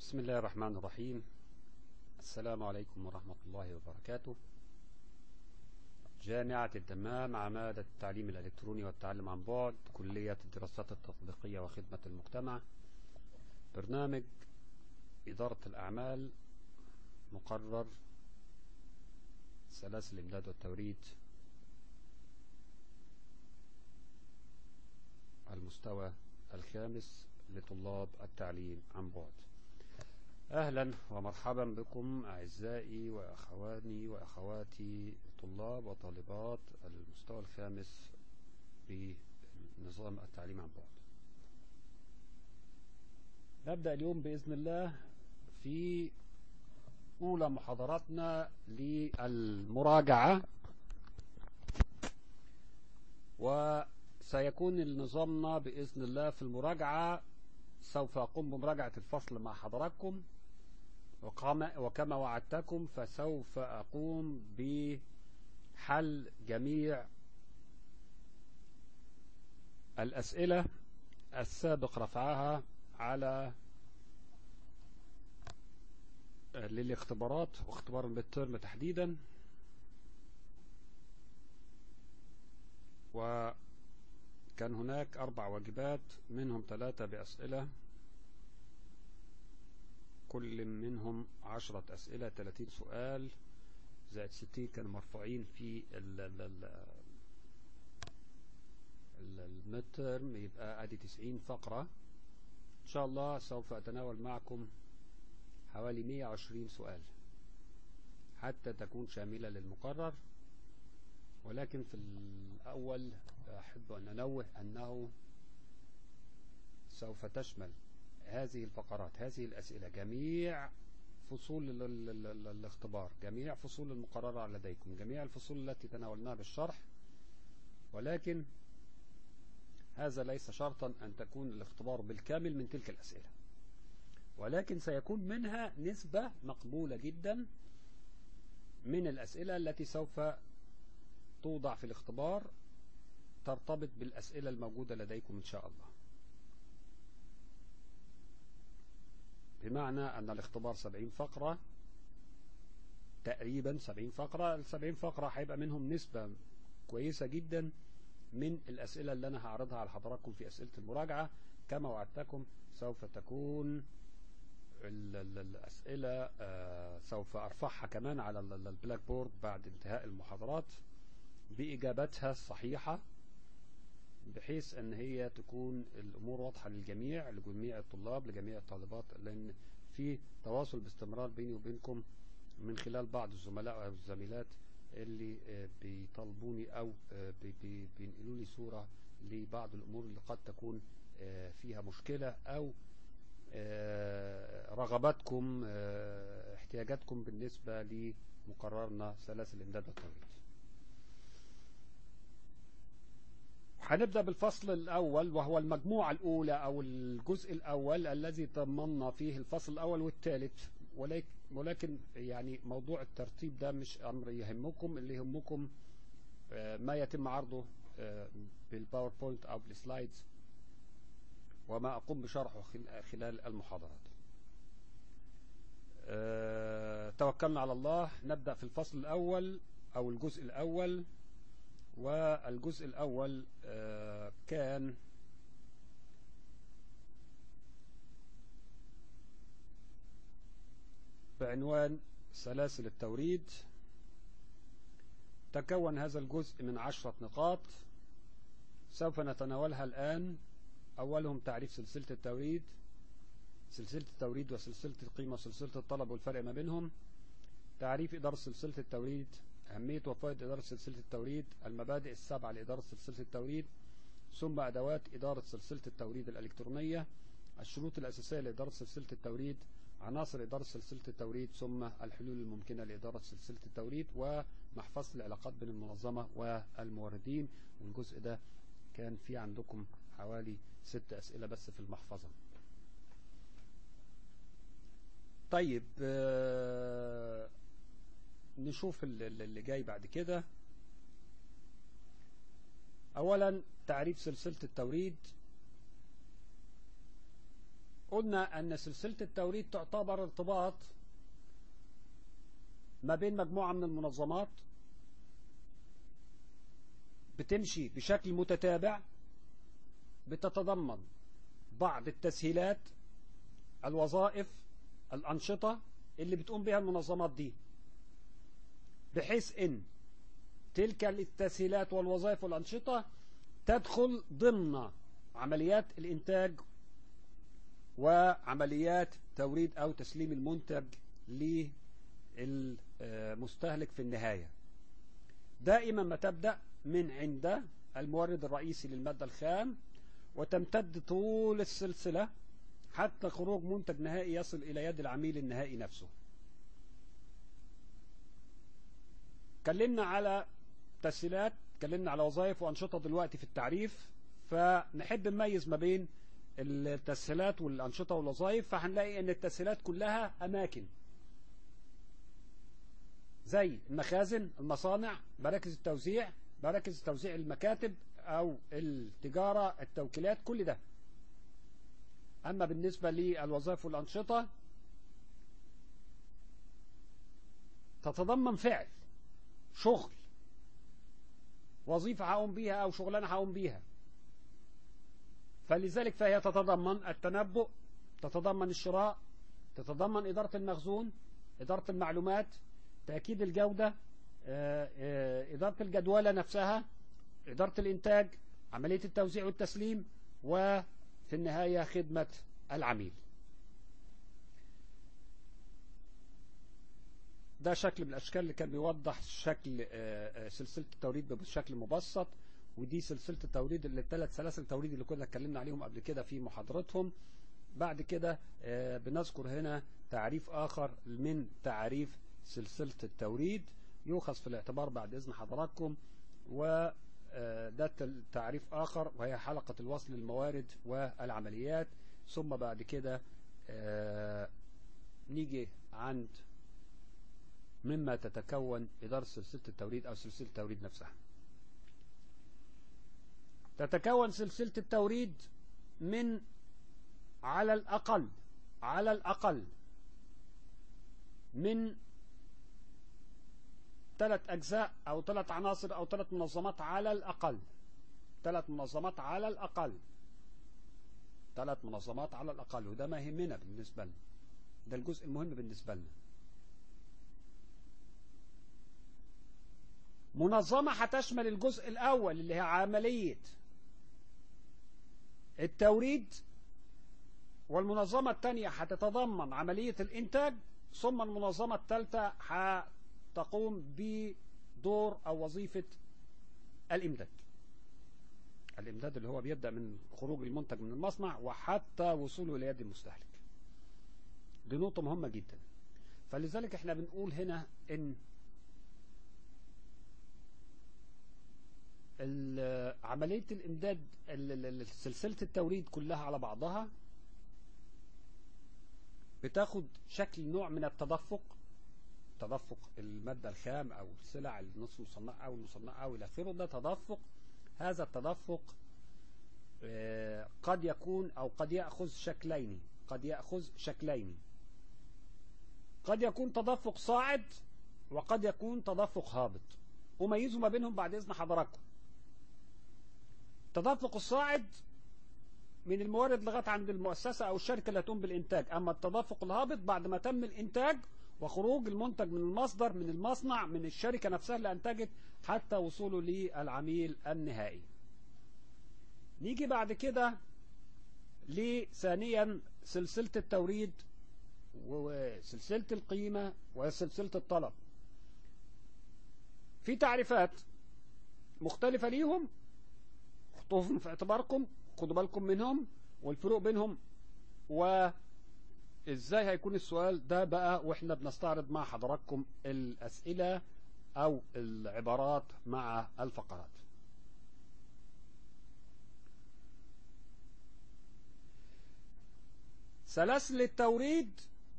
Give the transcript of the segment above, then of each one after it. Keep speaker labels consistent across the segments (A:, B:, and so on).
A: بسم الله الرحمن الرحيم السلام عليكم ورحمة الله وبركاته جامعة الدمام عمادة التعليم الإلكتروني والتعلم عن بعد كلية الدراسات التطبيقية وخدمة المجتمع برنامج إدارة الأعمال مقرر سلاسل الإمداد والتوريد المستوى الخامس لطلاب التعليم عن بعد أهلا ومرحبا بكم أعزائي وأخواني وأخواتي طلاب وطالبات المستوى الخامس بنظام التعليم عن بعد نبدأ اليوم بإذن الله في أولى محاضراتنا للمراجعة وسيكون نظامنا بإذن الله في المراجعة سوف أقوم بمراجعة الفصل مع حضراتكم وكما وعدتكم فسوف أقوم بحل جميع الأسئلة السابق رفعها على للاختبارات واختبار الميدترم تحديدا وكان هناك أربع واجبات منهم ثلاثة بأسئلة كل منهم عشرة أسئلة 30 سؤال زائد 60 كانوا مرفوعين في المترم يبقى ادي 90 فقرة ان شاء الله سوف اتناول معكم حوالي 120 سؤال حتى تكون شاملة للمقرر ولكن في الأول أحب أن أنوه أنه سوف تشمل هذه الفقرات هذه الأسئلة جميع فصول الاختبار جميع فصول المقررة لديكم جميع الفصول التي تناولناها بالشرح ولكن هذا ليس شرطا أن تكون الاختبار بالكامل من تلك الأسئلة ولكن سيكون منها نسبة مقبولة جدا من الأسئلة التي سوف توضع في الاختبار ترتبط بالأسئلة الموجودة لديكم إن شاء الله بمعنى أن الاختبار 70 فقرة تقريبا 70 فقرة ال 70 فقرة هيبقى منهم نسبة كويسة جدا من الأسئلة اللي أنا هعرضها على حضراتكم في أسئلة المراجعة كما وعدتكم سوف تكون الأسئلة سوف أرفعها كمان على البلاك بورد بعد انتهاء المحاضرات بإجابتها الصحيحة بحيث ان هي تكون الامور واضحة للجميع لجميع الطلاب لجميع الطالبات لان في تواصل باستمرار بيني وبينكم من خلال بعض الزملاء او الزميلات اللي بيطالبوني او بينقلوا لي صورة لبعض الامور اللي قد تكون فيها مشكلة او رغباتكم احتياجاتكم بالنسبة لمقررنا سلاسل الامداد والتوريد هنبدأ بالفصل الأول وهو المجموعة الأولى أو الجزء الأول الذي ضمننا فيه الفصل الأول والثالث ولكن يعني موضوع الترتيب ده مش أمر يهمكم اللي يهمكم ما يتم عرضه بالباوربوينت أو بالسلايدز وما أقوم بشرحه خلال المحاضرات توكلنا على الله نبدأ في الفصل الأول أو الجزء الأول والجزء الأول كان بعنوان سلاسل التوريد تكون هذا الجزء من عشرة نقاط سوف نتناولها الآن أولهم تعريف سلسلة التوريد سلسلة التوريد وسلسلة القيمة وسلسلة الطلب والفرق ما بينهم تعريف إدارة سلسلة التوريد أهمية وفائد إدارة سلسلة التوريد المبادئ السبعة لإدارة سلسلة التوريد ثم أدوات إدارة سلسلة التوريد الإلكترونية الشروط الأساسية لإدارة سلسلة التوريد عناصر إدارة سلسلة التوريد ثم الحلول الممكنة لإدارة سلسلة التوريد ومحفظة العلاقات بين المنظمة والموردين والجزء ده كان في عندكم حوالي ست أسئلة بس في المحفظة طيب آه نشوف اللي جاي بعد كده اولا تعريف سلسلة التوريد قلنا أن سلسلة التوريد تعتبر ارتباط ما بين مجموعة من المنظمات بتمشي بشكل متتابع بتتضمن بعض التسهيلات الوظائف الأنشطة اللي بتقوم بها المنظمات دي بحيث ان تلك التسهيلات والوظائف والأنشطة تدخل ضمن عمليات الإنتاج وعمليات توريد أو تسليم المنتج للمستهلك في النهاية دائما ما تبدأ من عند المورد الرئيسي للمادة الخام وتمتد طول السلسلة حتى خروج منتج نهائي يصل إلى يد العميل النهائي نفسه اتكلمنا على تسهيلات اتكلمنا على وظائف وأنشطة دلوقتي في التعريف فنحب نميز ما بين التسهيلات والأنشطة والوظائف فهنلاقي أن التسهيلات كلها أماكن زي المخازن المصانع مراكز التوزيع مراكز توزيع المكاتب أو التجارة التوكيلات كل ده أما بالنسبة للوظائف والأنشطة تتضمن فعل شغل وظيفة هقوم بيها أو شغلانة هقوم بيها فلذلك فهي تتضمن التنبؤ تتضمن الشراء تتضمن إدارة المخزون إدارة المعلومات تأكيد الجودة إدارة الجدولة نفسها إدارة الإنتاج عملية التوزيع والتسليم وفي النهاية خدمة العميل ده شكل من الأشكال اللي كان بيوضح شكل سلسلة التوريد بشكل مبسط ودي سلسلة التوريد اللي الثلاث سلاسل التوريد اللي كنا اتكلمنا عليهم قبل كده في محاضرتهم بعد كده بنذكر هنا تعريف آخر من تعريف سلسلة التوريد يؤخذ في الاعتبار بعد إذن حضراتكم وده تعريف آخر وهي حلقة الوصل للموارد والعمليات ثم بعد كده نيجي عند مما تتكون إدارة سلسلة التوريد أو سلسلة التوريد نفسها تتكون سلسلة التوريد من على الأقل على الأقل من ثلاث أجزاء أو ثلاث عناصر أو ثلاث منظمات على الأقل ثلاث منظمات على الأقل ثلاث منظمات على الأقل وده ما يهمنا بالنسبة لنا ده الجزء المهم بالنسبة لنا منظمة هتشمل الجزء الأول اللي هي عملية التوريد والمنظمة الثانية هتتضمن عملية الإنتاج ثم المنظمة الثالثة هتقوم بدور أو وظيفة الإمداد الإمداد اللي هو بيبدأ من خروج المنتج من المصنع وحتى وصوله إلى يد المستهلك دي نقطة مهمة جدا فلذلك احنا بنقول هنا ان عملية الإمداد سلسلة التوريد كلها على بعضها بتاخد شكل نوع من التدفق تدفق المادة الخام أو السلع النصف مصنعة أو المصنعة أو إلى آخره ده تدفق هذا التدفق قد يكون أو قد يأخذ شكلين قد يأخذ شكلين قد يكون تدفق صاعد وقد يكون تدفق هابط أميزوا ما بينهم بعد إذن حضراتكم التدفق الصاعد من الموارد لغايه عند المؤسسة أو الشركة اللي هتقوم بالإنتاج أما التدفق الهابط بعد ما تم الإنتاج وخروج المنتج من المصدر من المصنع من الشركة نفسها اللي أنتجت حتى وصوله للعميل النهائي نيجي بعد كده لثانيا سلسلة التوريد وسلسلة القيمة وسلسلة الطلب في تعريفات مختلفة ليهم خطوهم في اعتباركم خدوا بالكم منهم والفروق بينهم وازاي هيكون السؤال ده بقى واحنا بنستعرض مع حضراتكم الأسئلة أو العبارات مع الفقرات سلاسل التوريد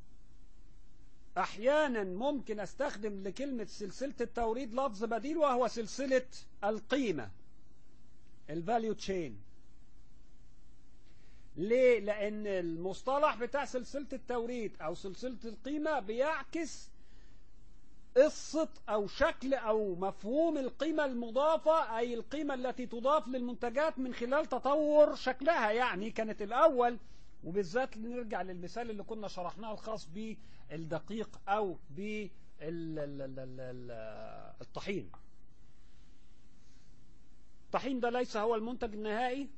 A: احيانا ممكن استخدم لكلمة سلسلة التوريد لفظ بديل وهو سلسلة القيمة الفاليو تشين ليه لان المصطلح بتاع سلسلة التوريد او سلسلة القيمة بيعكس قصة او شكل او مفهوم القيمة المضافة اي القيمة التي تضاف للمنتجات من خلال تطور شكلها يعني كانت الاول وبالذات نرجع للمثال اللي كنا شرحناه الخاص بالدقيق او بالطحين الطحين ده ليس هو المنتج النهائي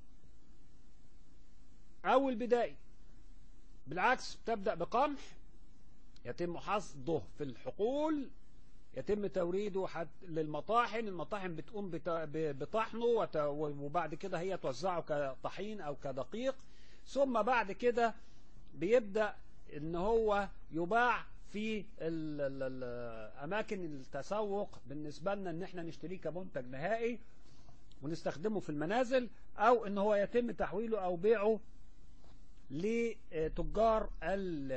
A: او البدائي بالعكس تبدأ بقمح يتم حصده في الحقول يتم توريده للمطاحن المطاحن بتقوم بطحنه وبعد كده هي توزعه كطحين او كدقيق ثم بعد كده بيبدأ ان هو يباع في اماكن التسوق بالنسبة لنا ان احنا نشتريه كمنتج نهائي ونستخدمه في المنازل او ان هو يتم تحويله او بيعه لتجار ال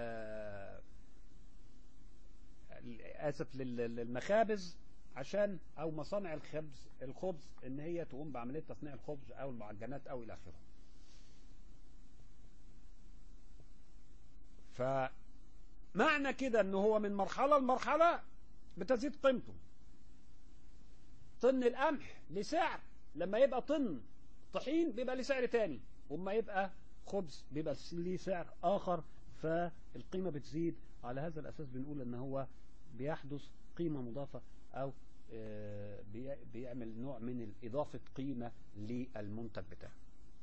A: اسف للمخابز عشان او مصانع الخبز الخبز ان هي تقوم بعمليه تصنيع الخبز او المعجنات او الى اخره فمعنى كده ان هو من مرحله لمرحله بتزيد قيمته طن القمح لسعر لما يبقى طن طحين بيبقى لسعر تاني وما يبقى خبز بيبقى ليه سعر آخر فالقيمة بتزيد على هذا الأساس بنقول أن هو بيحدث قيمة مضافة أو بيعمل نوع من إضافة قيمة للمنتج بتاعه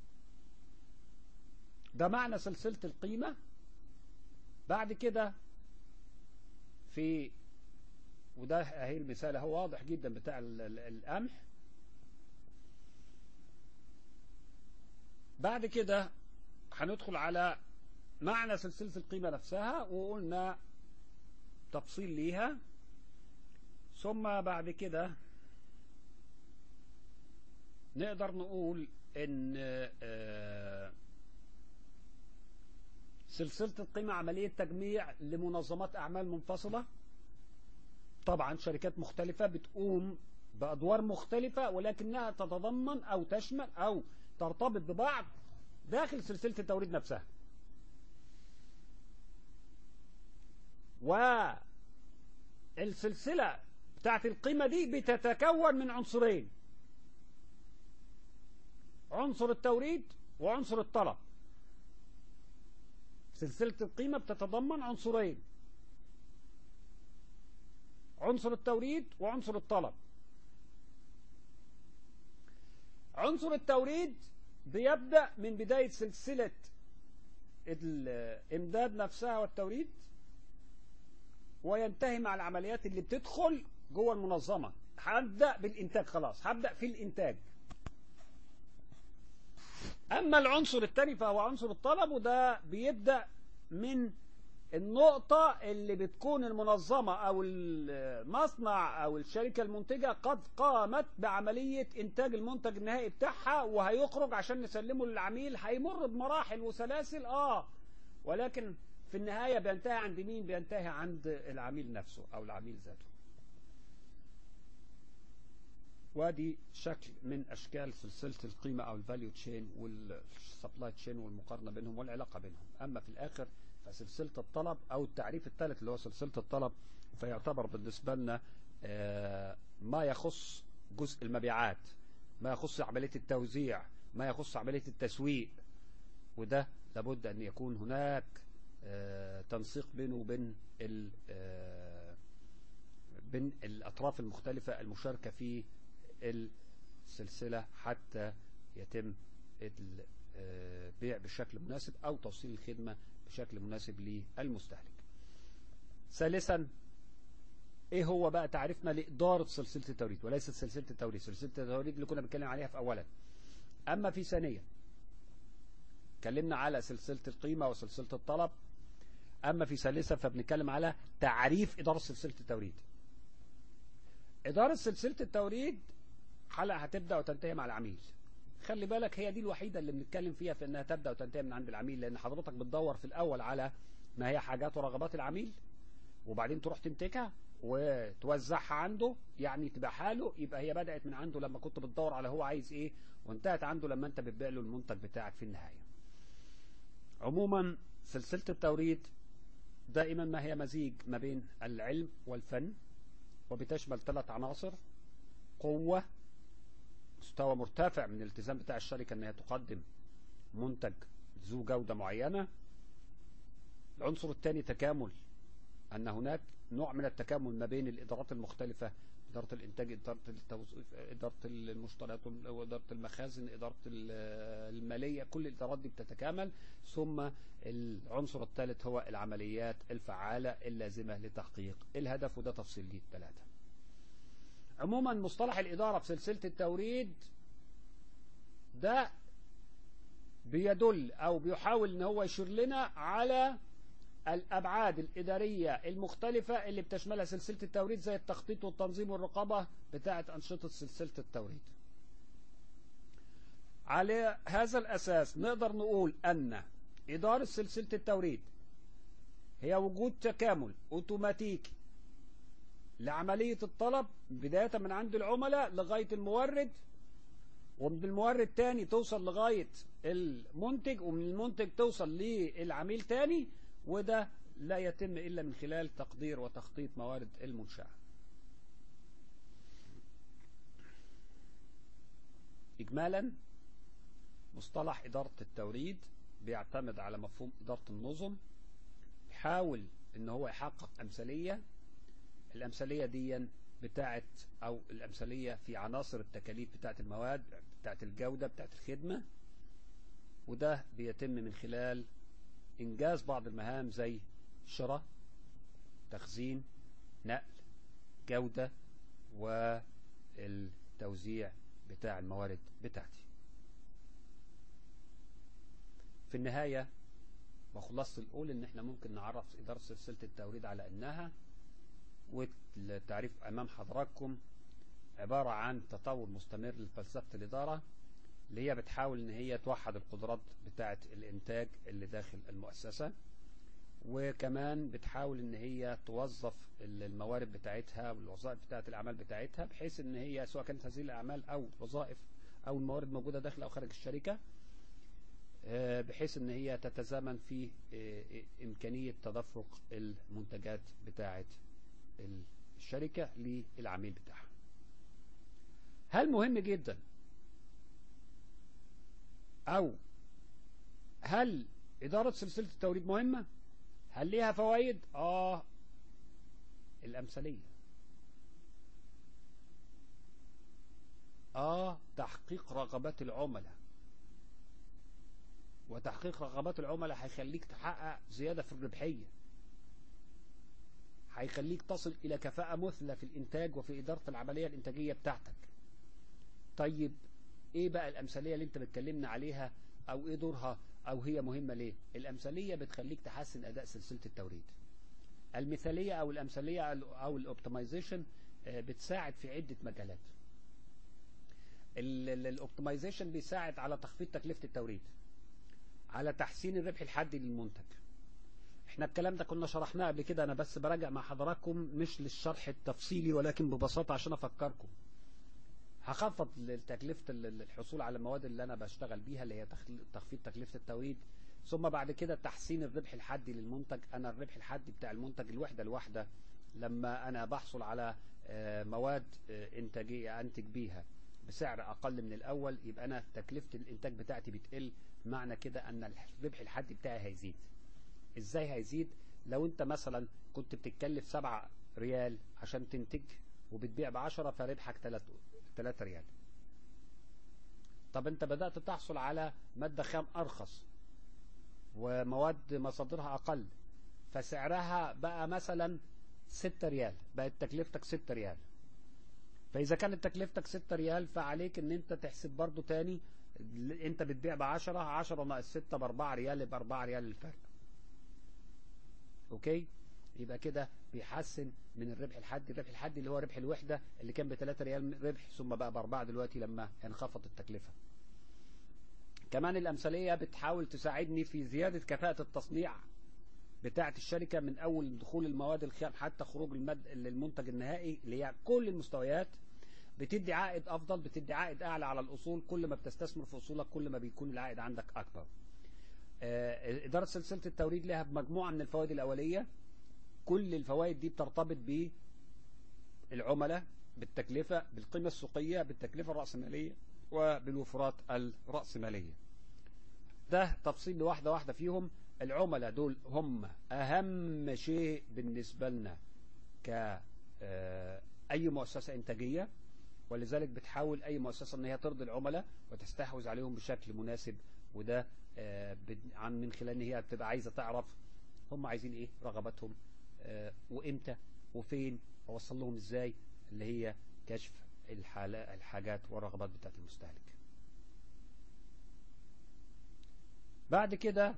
A: ده معنى سلسلة القيمة بعد كده في وده اهي المثال هو واضح جدا بتاع القمح بعد كده هندخل على معنى سلسلة القيمة نفسها وقلنا تفصيل ليها ثم بعد كده نقدر نقول ان سلسلة القيمة عملية تجميع لمنظمات أعمال منفصلة طبعا شركات مختلفة بتقوم بأدوار مختلفة ولكنها تتضمن أو تشمل أو ترتبط ببعض داخل سلسلة التوريد نفسها والسلسلة بتاعت القيمة دي بتتكون من عنصرين عنصر التوريد وعنصر الطلب سلسلة القيمة بتتضمن عنصرين عنصر التوريد وعنصر الطلب عنصر التوريد بيبدأ من بداية سلسلة الإمداد نفسها والتوريد وينتهي مع العمليات اللي بتدخل جوه المنظمة هبدأ بالإنتاج خلاص هبدأ في الإنتاج أما العنصر الثاني فهو عنصر الطلب وده بيبدأ من النقطة اللي بتكون المنظمة أو المصنع أو الشركة المنتجة قد قامت بعملية إنتاج المنتج النهائي بتاعها وهيخرج عشان نسلمه للعميل هيمر بمراحل وسلاسل آه ولكن في النهاية بينتهي عند مين؟ بينتهي عند العميل نفسه أو العميل ذاته وادي شكل من أشكال سلسلة القيمة أو الفاليو تشين والسبلاي تشين والمقارنة بينهم والعلاقة بينهم أما في الآخر فسلسلة الطلب أو التعريف الثالث اللي هو سلسلة الطلب فيعتبر بالنسبة لنا ما يخص جزء المبيعات ما يخص عملية التوزيع ما يخص عملية التسويق وده لابد أن يكون هناك تنسيق بينه وبين بين الأطراف المختلفة المشاركة في السلسلة حتى يتم البيع بشكل مناسب أو توصيل الخدمة بشكل مناسب للمستهلك ثالثا ايه هو بقى تعريفنا لإدارة سلسلة التوريد وليست سلسلة التوريد سلسلة التوريد اللي كنا بنتكلم عليها في أولا أما في ثانيا اتكلمنا على سلسلة القيمة وسلسلة الطلب أما في ثالثة فبنتكلم على تعريف إدارة سلسلة التوريد إدارة سلسلة التوريد حلقة هتبدأ وتنتهي مع العميل خلي بالك هي دي الوحيدة اللي بنتكلم فيها في انها تبدأ وتنتهي من عند العميل لان حضرتك بتدور في الاول على ما هي حاجات ورغبات العميل وبعدين تروح تمتكها وتوزعها عنده يعني تبيعها له يبقى هي بدأت من عنده لما كنت بتدور على هو عايز ايه وانتهت عنده لما انت بتبيع له المنتج بتاعك في النهاية عموما سلسلة التوريد دائما ما هي مزيج ما بين العلم والفن وبتشمل ثلاث عناصر قوة مستوى مرتفع من الالتزام بتاع الشركة انها تقدم منتج ذو جودة معينة العنصر الثاني تكامل ان هناك نوع من التكامل ما بين الادارات المختلفة إدارة الإنتاج إدارة التوظيف إدارة المشتريات وإدارة المخازن إدارة المالية كل الإدارات دي بتتكامل ثم العنصر الثالث هو العمليات الفعالة اللازمة لتحقيق الهدف وده تفصيل ليه ثلاثة عموما مصطلح الإدارة في سلسلة التوريد ده بيدل أو بيحاول إن هو يشير لنا على الأبعاد الإدارية المختلفة اللي بتشملها سلسلة التوريد زي التخطيط والتنظيم والرقابة بتاعة أنشطة سلسلة التوريد على هذا الأساس نقدر نقول أن إدارة سلسلة التوريد هي وجود تكامل أوتوماتيكي لعملية الطلب بداية من عند العملاء لغاية المورد ومن المورد تاني توصل لغاية المنتج ومن المنتج توصل للعميل تاني وده لا يتم إلا من خلال تقدير وتخطيط موارد المنشأة إجمالا مصطلح إدارة التوريد بيعتمد على مفهوم إدارة النظم يحاول إن هو يحقق أمثلية الأمثلية دي بتاعت أو الأمثلية في عناصر التكاليف بتاعت المواد بتاعت الجودة بتاعت الخدمة وده بيتم من خلال إنجاز بعض المهام زي شراء تخزين نقل جودة والتوزيع بتاع الموارد بتاعتي في النهاية وخلاصة القول ان احنا ممكن نعرف إدارة سلسلة التوريد على انها والتعريف امام حضراتكم عبارة عن تطور مستمر لفلسفة الإدارة اللي هي بتحاول ان هي توحد القدرات بتاعة الانتاج اللي داخل المؤسسة وكمان بتحاول ان هي توظف الموارد بتاعتها والوظائف بتاعة الاعمال بتاعتها بحيث ان هي سواء كانت هذه الاعمال او وظائف او الموارد موجودة داخل او خارج الشركة بحيث ان هي تتزامن في امكانية تدفق المنتجات بتاعة الشركة للعميل بتاعها هل مهم جدا او هل ادارة سلسلة التوريد مهمة هل ليها فوائد اه الامثلية اه تحقيق رغبات العملاء وتحقيق رغبات العملاء هيخليك تحقق زيادة في الربحية هيخليك تصل إلى كفاءة مثلى في الإنتاج وفي إدارة العملية الإنتاجية بتاعتك طيب إيه بقى الأمثلية اللي أنت بتكلمنا عليها أو إيه دورها أو هي مهمة ليه الأمثلية بتخليك تحسن أداء سلسلة التوريد المثالية أو الأمثلية أو الأوبتمايزيشن بتساعد في عدة مجالات الأوبتمايزيشن بيساعد على تخفيض تكلفة التوريد على تحسين الربح الحادي للمنتج احنا الكلام ده كنا شرحناه قبل كده انا بس براجع مع حضراتكم مش للشرح التفصيلي ولكن ببساطة عشان افكركم هخفض تكلفة الحصول على المواد اللي انا بشتغل بيها اللي هي تخفيض تكلفة التوريد ثم بعد كده تحسين الربح الحادي للمنتج انا الربح الحادي بتاع المنتج الوحدة الواحدة لما انا بحصل على مواد انتاجية انتج بيها بسعر اقل من الاول يبقى انا تكلفة الانتاج بتاعتي بتقل معنى كده ان الربح الحادي بتاعي هيزيد ازاي هيزيد لو انت مثلا كنت بتتكلف سبعة ريال عشان تنتج وبتبيع بعشرة فربحك تلاتة ريال طب انت بدأت تحصل على مادة خام ارخص ومواد مصادرها اقل فسعرها بقى مثلا ستة ريال بقت تكلفتك ستة ريال فاذا كانت تكلفتك ستة ريال فعليك ان انت تحسب برضو تاني انت بتبيع بعشرة عشرة ناقص ستة باربعة ريال يبقى اربعة ريال الفرق اوكي يبقى كده بيحسن من الربح الحدي الربح الحدي اللي هو ربح الوحدة اللي كان ب 3 ريال ربح ثم بقى باربعة دلوقتي لما انخفض التكلفة كمان الأمثلية بتحاول تساعدني في زيادة كفاءة التصنيع بتاعة الشركة من أول دخول المواد الخام حتى خروج المد... المنتج النهائي اللي هي كل المستويات بتدي عائد أفضل بتدي عائد أعلى على الأصول كل ما بتستثمر في أصولك كل ما بيكون العائد عندك أكبر آه، إدارة سلسلة التوريد لها مجموعة من الفوائد الأولية كل الفوائد دي بترتبط بالعملاء بالتكلفة بالقيمة السوقية بالتكلفة الرأسمالية وبالوفرات الرأسمالية ده تفصيل واحدة واحدة فيهم العملاء دول هم أهم شيء بالنسبة لنا كأي مؤسسة إنتاجية ولذلك بتحاول أي مؤسسة أن هي ترضي العملاء وتستحوذ عليهم بشكل مناسب وده آه، بد- عن من خلال ان هي بتبقى عايزة تعرف هم عايزين ايه رغباتهم آه، وامتى وفين اوصل لهم ازاي اللي هي كشف الحالة الحاجات والرغبات بتاعت المستهلك بعد كده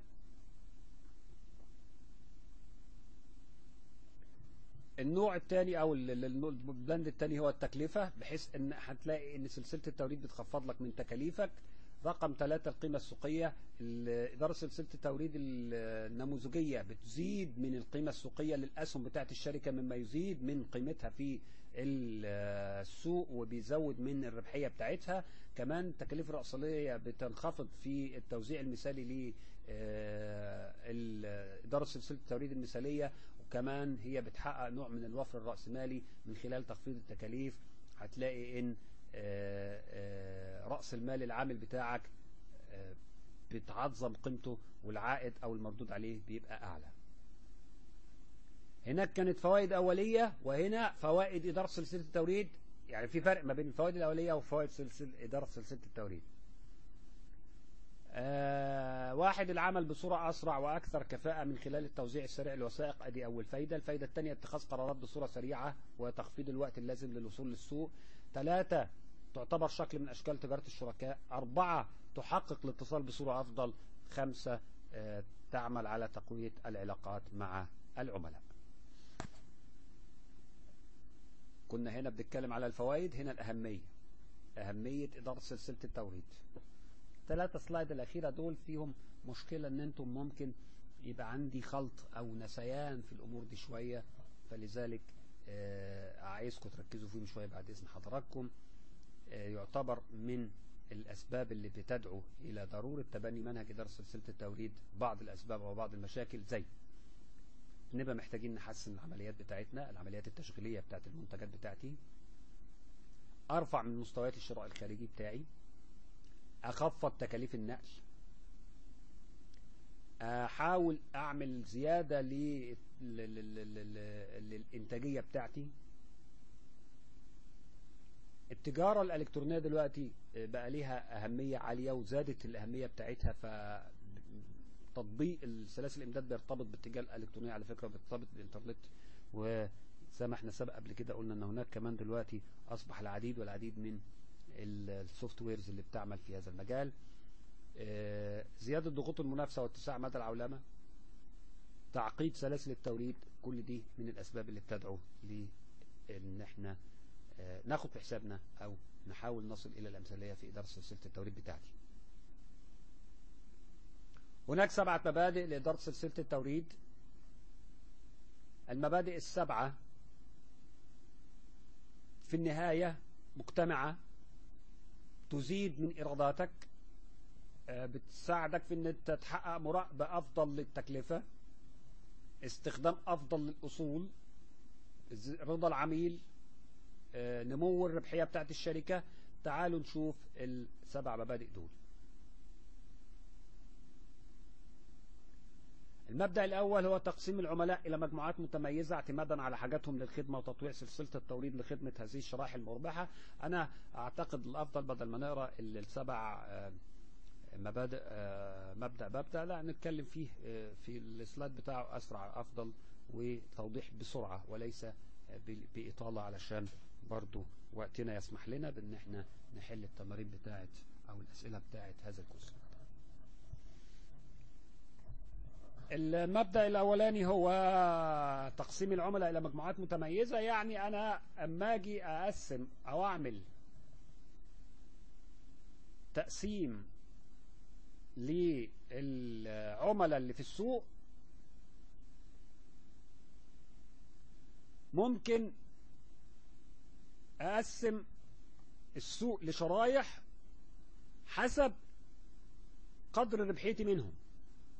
A: النوع الثاني او ال- ال- ال- البلند الثاني هو التكلفة بحيث ان هتلاقي ان سلسلة التوريد بتخفض لك من تكاليفك رقم ثلاثة القيمة السوقية ال- إدارة سلسلة التوريد ال- النموذجية بتزيد من القيمة السوقية للأسهم بتاعت الشركة مما يزيد من قيمتها في ال- السوق وبيزود من الربحية بتاعتها كمان التكاليف الرأسمالية بتنخفض في التوزيع المثالي ل آه، ال- إدارة سلسلة التوريد المثالية وكمان هي بتحقق نوع من الوفر الرأسمالي من خلال تخفيض التكاليف هتلاقي ان آه، آه، رأس المال العامل بتاعك آه، بتعظم قيمته والعائد او المردود عليه بيبقى اعلى هناك كانت فوائد اولية وهنا فوائد ادارة سلسلة التوريد يعني في فرق ما بين الفوائد الاولية وفوائد سلسلة ادارة سلسلة التوريد آه واحد العمل بصورة أسرع وأكثر كفاءة من خلال التوزيع السريع للوثائق أدي أول فايدة الفايدة الثانية اتخاذ قرارات بصورة سريعة وتخفيض الوقت اللازم للوصول للسوق ثلاثة تعتبر شكل من أشكال تجارة الشركاء أربعة تحقق الاتصال بصورة أفضل خمسة آه تعمل على تقوية العلاقات مع العملاء كنا هنا بنتكلم على الفوائد هنا الأهمية أهمية إدارة سلسلة التوريد ثلاثة سلايد الأخيرة دول فيهم مشكلة إن أنتم ممكن يبقى عندي خلط أو نسيان في الأمور دي شوية فلذلك آه، عايزكم تركزوا فيهم شوية بعد إذن حضراتكم آه، يعتبر من الأسباب اللي بتدعو إلى ضرورة تبني منهج إدارة سلسلة التوريد بعض الأسباب أو بعض المشاكل زي نبقى محتاجين نحسن العمليات بتاعتنا العمليات التشغيلية بتاعت المنتجات بتاعتي أرفع من مستويات الشراء الخارجي بتاعي أخفض تكاليف النقل أحاول أعمل زيادة لل- لل- لل- لل- للإنتاجية بتاعتي التجارة الإلكترونية دلوقتي بقى ليها أهمية عالية وزادت الأهمية بتاعتها ف تطبيق السلاسل الإمداد بيرتبط بالتجارة الإلكترونية على فكرة بيرتبط بالإنترنت وزي ما احنا سبق قبل كده قلنا إن هناك كمان دلوقتي أصبح العديد والعديد من السوفت ويرز اللي بتعمل في هذا المجال آه، زيادة ضغوط المنافسة واتساع مدى العولمة تعقيد سلاسل التوريد كل دي من الأسباب اللي بتدعو لأن احنا آه، ناخد في حسابنا أو نحاول نصل إلى الأمثالية في إدارة سلسلة التوريد بتاعتي هناك سبعة مبادئ لإدارة سلسلة التوريد المبادئ السبعة في النهاية مجتمعة تزيد من إيراداتك آه، بتساعدك في ان انت تحقق مراقبة افضل للتكلفة استخدام افضل للاصول ز- رضا العميل آه، نمو الربحية بتاعت الشركة تعالوا نشوف السبع مبادئ دول المبدأ الأول هو تقسيم العملاء إلى مجموعات متميزة اعتمادا على حاجاتهم للخدمة وتطويع سلسلة التوريد لخدمة هذه الشرائح المربحة أنا أعتقد الأفضل بدل ما نقرأ ال- السبع آه، مبادئ آه، مبدأ مبدأ لا نتكلم فيه آه، في السلايد بتاعه أسرع أفضل وتوضيح بسرعة وليس آه، ب- بإطالة علشان برضو وقتنا يسمح لنا بأن احنا نحل التمارين بتاعت أو الأسئلة بتاعت هذا الكورس المبدأ الأولاني هو تقسيم العملاء إلى مجموعات متميزة يعني أنا أما أجي أقسم أو أعمل تقسيم للعملاء اللي في السوق ممكن أقسم السوق لشرايح حسب قدر ربحيتي منهم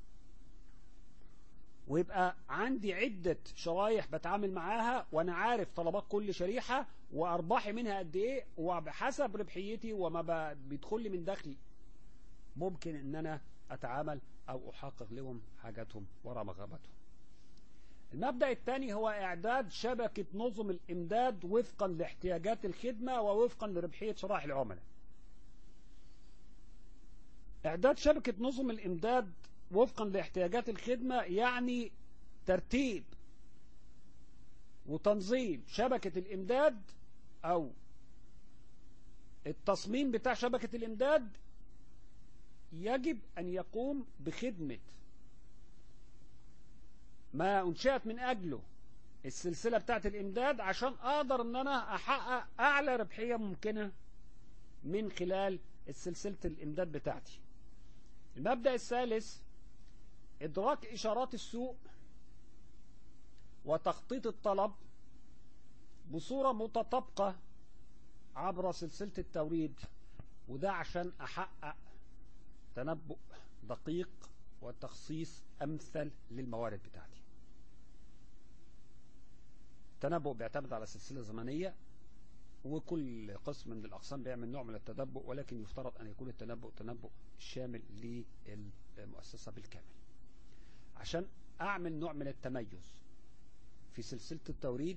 A: ويبقى عندي عدة شرايح بتعامل معاها وانا عارف طلبات كل شريحة وارباحي منها قد ايه وبحسب ربحيتي وما بيدخل لي من دخلي ممكن ان انا اتعامل او احقق لهم حاجاتهم ورغباتهم المبدأ الثاني هو اعداد شبكة نظم الامداد وفقا لاحتياجات الخدمة ووفقا لربحية شرائح العملاء اعداد شبكة نظم الامداد وفقا لاحتياجات الخدمة يعني ترتيب وتنظيم شبكة الإمداد أو التصميم بتاع شبكة الإمداد يجب أن يقوم بخدمة ما أنشأت من أجله السلسلة بتاعت الإمداد عشان أقدر أن أنا أحقق أعلى ربحية ممكنة من خلال السلسلة الإمداد بتاعتي المبدأ الثالث إدراك إشارات السوق وتخطيط الطلب بصورة متطابقة عبر سلسلة التوريد وده عشان أحقق تنبؤ دقيق وتخصيص أمثل للموارد بتاعتي التنبؤ بيعتمد على سلسلة زمنية وكل قسم من الأقسام بيعمل نوع من التنبؤ ولكن يفترض أن يكون التنبؤ تنبؤ شامل للمؤسسة بالكامل عشان أعمل نوع من التميز في سلسلة التوريد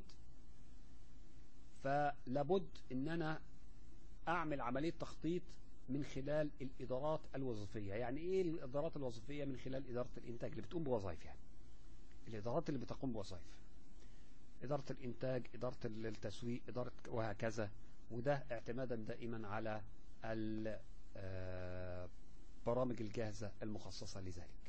A: فلابد أن أنا أعمل عملية تخطيط من خلال الإدارات الوظيفية يعني إيه الإدارات الوظيفية من خلال إدارة الإنتاج اللي بتقوم بوظائف يعني الإدارات اللي بتقوم بوظائف إدارة الإنتاج إدارة التسويق إدارة وهكذا وده اعتمادا دائما على البرامج الجاهزة المخصصة لذلك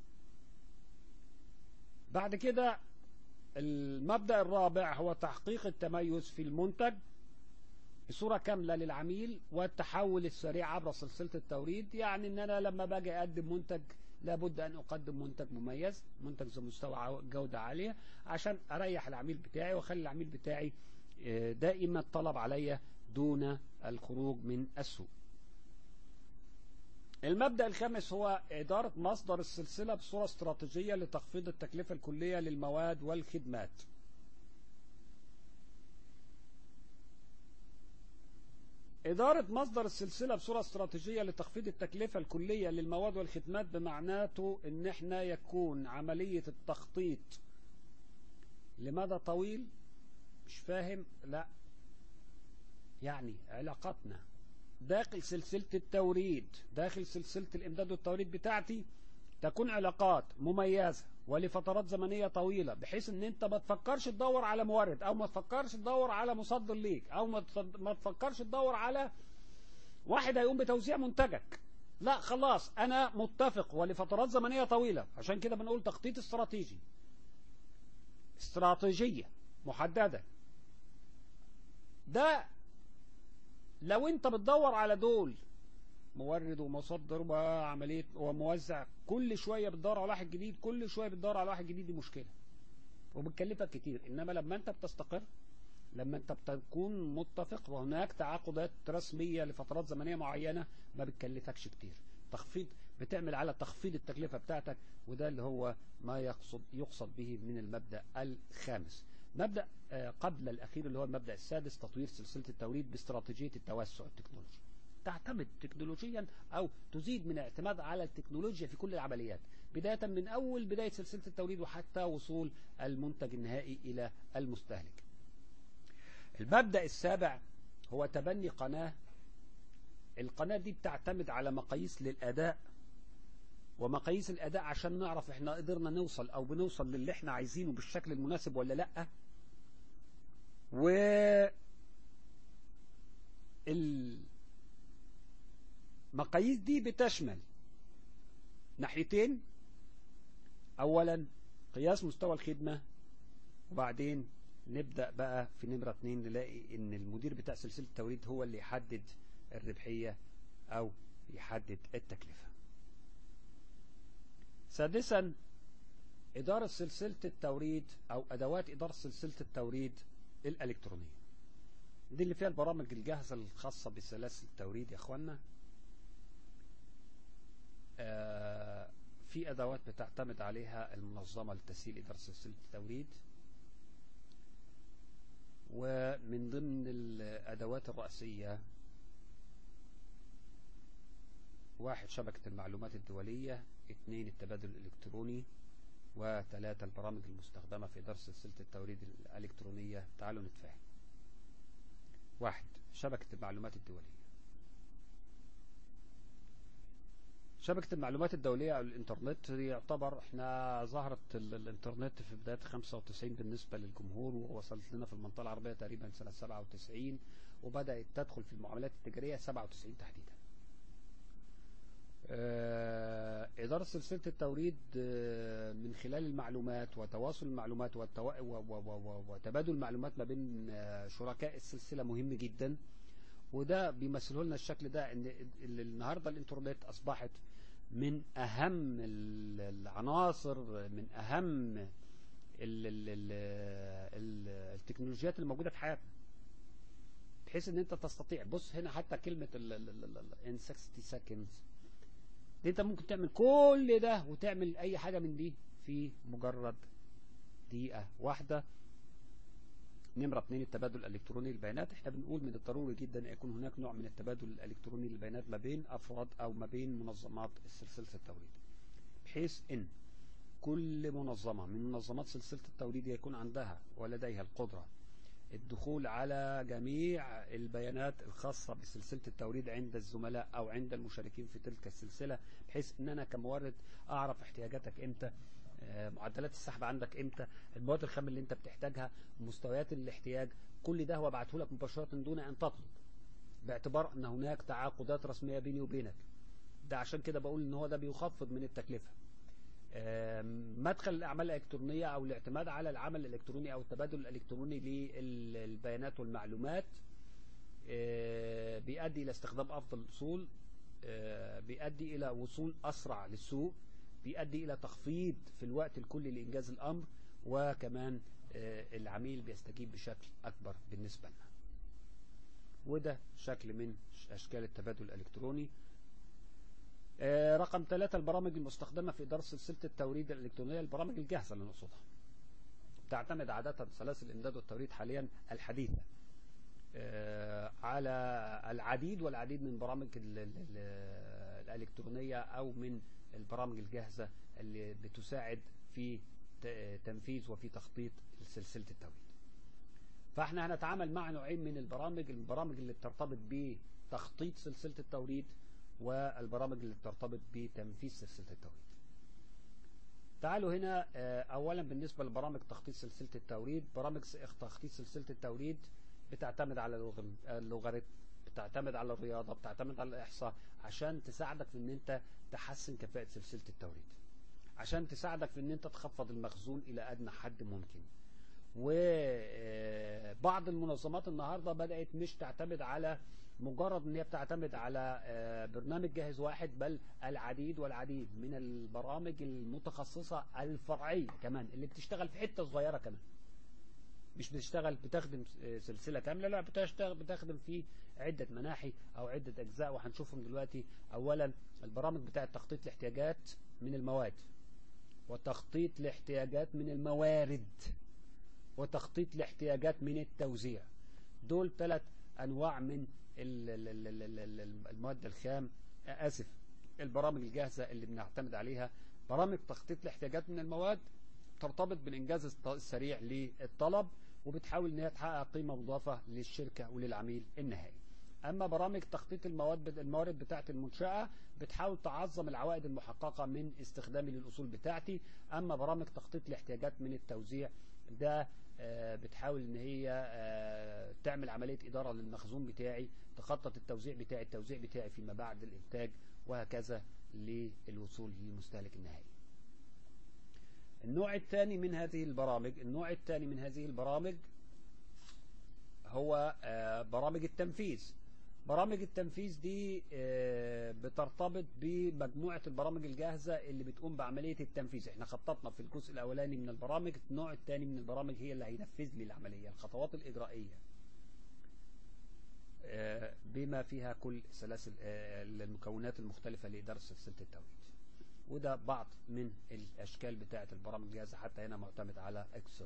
A: بعد كده المبدأ الرابع هو تحقيق التميز في المنتج بصورة كاملة للعميل والتحول السريع عبر سلسلة التوريد يعني ان انا لما باجي اقدم منتج لابد ان اقدم منتج مميز منتج ذو مستوى جودة عالية عشان اريح العميل بتاعي واخلي العميل بتاعي دائما الطلب عليا دون الخروج من السوق المبدأ الخامس هو إدارة مصدر السلسلة بصورة استراتيجية لتخفيض التكلفة الكلية للمواد والخدمات إدارة مصدر السلسلة بصورة استراتيجية لتخفيض التكلفة الكلية للمواد والخدمات بمعناته إن إحنا يكون عملية التخطيط لمدى طويل مش فاهم لا يعني علاقاتنا داخل سلسلة التوريد داخل سلسلة الإمداد والتوريد بتاعتي تكون علاقات مميزة ولفترات زمنية طويلة بحيث ان انت ما تفكرش تدور على مورد او ما تفكرش تدور على مصدر ليك او ما تفكرش تدور على واحد هيقوم بتوزيع منتجك لا خلاص انا متفق ولفترات زمنية طويلة عشان كده بنقول تخطيط استراتيجي استراتيجية محددة ده لو انت بتدور على دول مورد ومصدر وعملية وموزع كل شوية بتدور على واحد جديد كل شوية بتدور على واحد جديد دي مشكلة وبتكلفك كتير انما لما انت بتستقر لما انت بتكون متفق وهناك تعاقدات رسمية لفترات زمنية معينة ما بتكلفكش كتير تخفيض بتعمل على تخفيض التكلفة بتاعتك وده اللي هو ما يقصد يقصد به من المبدأ الخامس مبدأ قبل الأخير اللي هو المبدأ السادس تطوير سلسلة التوريد باستراتيجية التوسع التكنولوجي تعتمد تكنولوجيا أو تزيد من الاعتماد على التكنولوجيا في كل العمليات بداية من أول بداية سلسلة التوريد وحتى وصول المنتج النهائي إلى المستهلك المبدأ السابع هو تبني قناة القناة دي بتعتمد على مقاييس للأداء ومقاييس الأداء عشان نعرف احنا قدرنا نوصل أو بنوصل للي احنا عايزينه بالشكل المناسب ولا لأ و المقاييس دي بتشمل ناحيتين أولا قياس مستوى الخدمة وبعدين نبدأ بقى في نمرة اتنين نلاقي ان المدير بتاع سلسلة التوريد هو اللي يحدد الربحية او يحدد التكلفة سادسا إدارة سلسلة التوريد أو أدوات إدارة سلسلة التوريد الإلكترونية دي اللي فيها البرامج الجاهزة الخاصة بسلاسل التوريد يا أخوانا آه في أدوات بتعتمد عليها المنظمة لتسهيل إدارة سلسلة التوريد ومن ضمن الأدوات الرئيسية واحد شبكة المعلومات الدولية اثنين التبادل الإلكتروني وثلاثة البرامج المستخدمة في إدارة سلسلة التوريد الإلكترونية تعالوا نتفاهم واحد شبكة المعلومات الدولية شبكة المعلومات الدولية أو الإنترنت يعتبر إحنا ظهرت الإنترنت في بداية 95 بالنسبة للجمهور ووصلت لنا في المنطقة العربية تقريبا سنة 97 وبدأت تدخل في المعاملات التجارية 97 تحديدا إدارة سلسلة التوريد من خلال المعلومات وتواصل المعلومات والتو... وتبادل المعلومات ما بين شركاء السلسلة مهم جدا وده بيمثله لنا الشكل ده ان النهارده الانترنت اصبحت من اهم العناصر من اهم ال ال ال ال التكنولوجيات الموجوده في حياتنا بحيث ان انت تستطيع بص هنا حتى كلمه ان 60 seconds دي انت ممكن تعمل كل ده وتعمل اي حاجه من دي في مجرد دقيقه واحده نمرة اثنين التبادل الالكتروني للبيانات احنا بنقول من الضروري جدا ان يكون هناك نوع من التبادل الالكتروني للبيانات ما بين افراد او ما بين منظمات سلسلة التوريد بحيث ان كل منظمة من منظمات سلسلة التوريد يكون عندها ولديها القدرة الدخول على جميع البيانات الخاصة بسلسلة التوريد عند الزملاء او عند المشاركين في تلك السلسلة بحيث ان انا كمورد اعرف احتياجاتك امتى معدلات السحب عندك امتى المواد الخام اللي انت بتحتاجها مستويات الاحتياج كل ده هو بعته لك مباشرة دون ان تطلب باعتبار ان هناك تعاقدات رسمية بيني وبينك ده عشان كده بقول ان هو ده بيخفض من التكلفة مدخل الاعمال الالكترونية او الاعتماد على العمل الالكتروني او التبادل الالكتروني للبيانات والمعلومات بيؤدي الى استخدام افضل الاصول بيؤدي الى وصول اسرع للسوق بيؤدي إلى تخفيض في الوقت الكلي لإنجاز الأمر وكمان العميل بيستجيب بشكل أكبر بالنسبة لنا وده شكل من أشكال التبادل الإلكتروني رقم ثلاثة البرامج المستخدمة في إدارة سلسلة التوريد الإلكترونية البرامج الجاهزة اللي نقصدها تعتمد عادة سلاسل الإمداد والتوريد حاليا الحديثة على العديد والعديد من برامج الإلكترونية أو من البرامج الجاهزة اللي بتساعد في تنفيذ وفي تخطيط سلسلة التوريد فاحنا هنتعامل مع نوعين من البرامج البرامج اللي بترتبط بتخطيط سلسلة التوريد والبرامج اللي بترتبط بتنفيذ سلسلة التوريد تعالوا هنا اولا بالنسبة لبرامج تخطيط سلسلة التوريد برامج تخطيط سلسلة التوريد بتعتمد على اللوغاريتم بتعتمد على الرياضة بتعتمد على الإحصاء عشان تساعدك في ان انت تحسن كفاءة سلسلة التوريد عشان تساعدك في ان انت تخفض المخزون الى ادنى حد ممكن وبعض المنظمات النهاردة بدأت مش تعتمد على مجرد ان هي بتعتمد على برنامج جاهز واحد بل العديد والعديد من البرامج المتخصصة الفرعية كمان اللي بتشتغل في حتة صغيرة كمان مش بتشتغل بتخدم سلسلة كاملة لا بتشتغل بتخدم في عدة مناحي او عدة اجزاء وهنشوفهم دلوقتي اولا البرامج بتاعة تخطيط الاحتياجات من المواد وتخطيط الاحتياجات من الموارد وتخطيط الاحتياجات من التوزيع دول ثلاث انواع من المواد الخام اسف البرامج الجاهزة اللي بنعتمد عليها برامج تخطيط الاحتياجات من المواد ترتبط بالإنجاز السريع للطلب وبتحاول ان هي تحقق قيمة مضافة للشركة وللعميل النهائي أما برامج تخطيط المواد الموارد بتاعة المنشأة بتحاول تعظم العوائد المحققة من استخدامي للأصول بتاعتي أما برامج تخطيط الاحتياجات من التوزيع ده بتحاول ان هي تعمل عملية إدارة للمخزون بتاعي تخطط التوزيع بتاعي التوزيع بتاعي فيما بعد الإنتاج وهكذا للوصول للمستهلك النهائي النوع الثاني من هذه البرامج النوع الثاني من هذه البرامج هو برامج التنفيذ برامج التنفيذ دي بترتبط بمجموعة البرامج الجاهزة اللي بتقوم بعملية التنفيذ احنا خططنا في الجزء الاولاني من البرامج النوع الثاني من البرامج هي اللي هينفذ لي العملية الخطوات الاجرائية بما فيها كل سلاسل المكونات المختلفة لإدارة سلسلة التوريد وده بعض من الأشكال بتاعة البرامج الجاهزة حتى هنا معتمد على اكسل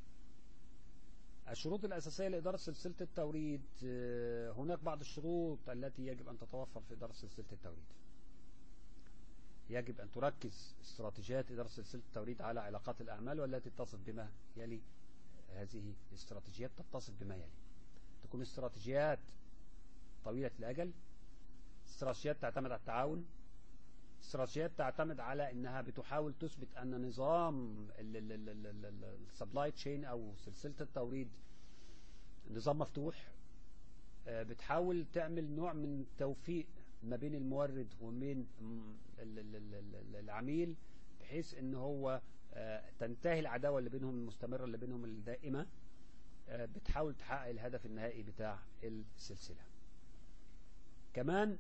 A: الشروط الأساسية لإدارة سلسلة التوريد هناك بعض الشروط التي يجب أن تتوفر في إدارة سلسلة التوريد يجب أن تركز استراتيجيات إدارة سلسلة التوريد على علاقات الأعمال والتي تتصف بما يلي هذه الاستراتيجيات تتصف بما يلي تكون استراتيجيات طويلة الأجل استراتيجيات تعتمد على التعاون استراتيجيات تعتمد على انها بتحاول تثبت ان نظام السبلاي تشين او سلسلة التوريد نظام مفتوح بتحاول تعمل نوع من توفيق ما بين المورد ومن العميل بحيث ان هو تنتهي العداوة اللي بينهم المستمرة اللي بينهم الدائمة بتحاول تحقق الهدف النهائي بتاع السلسلة كمان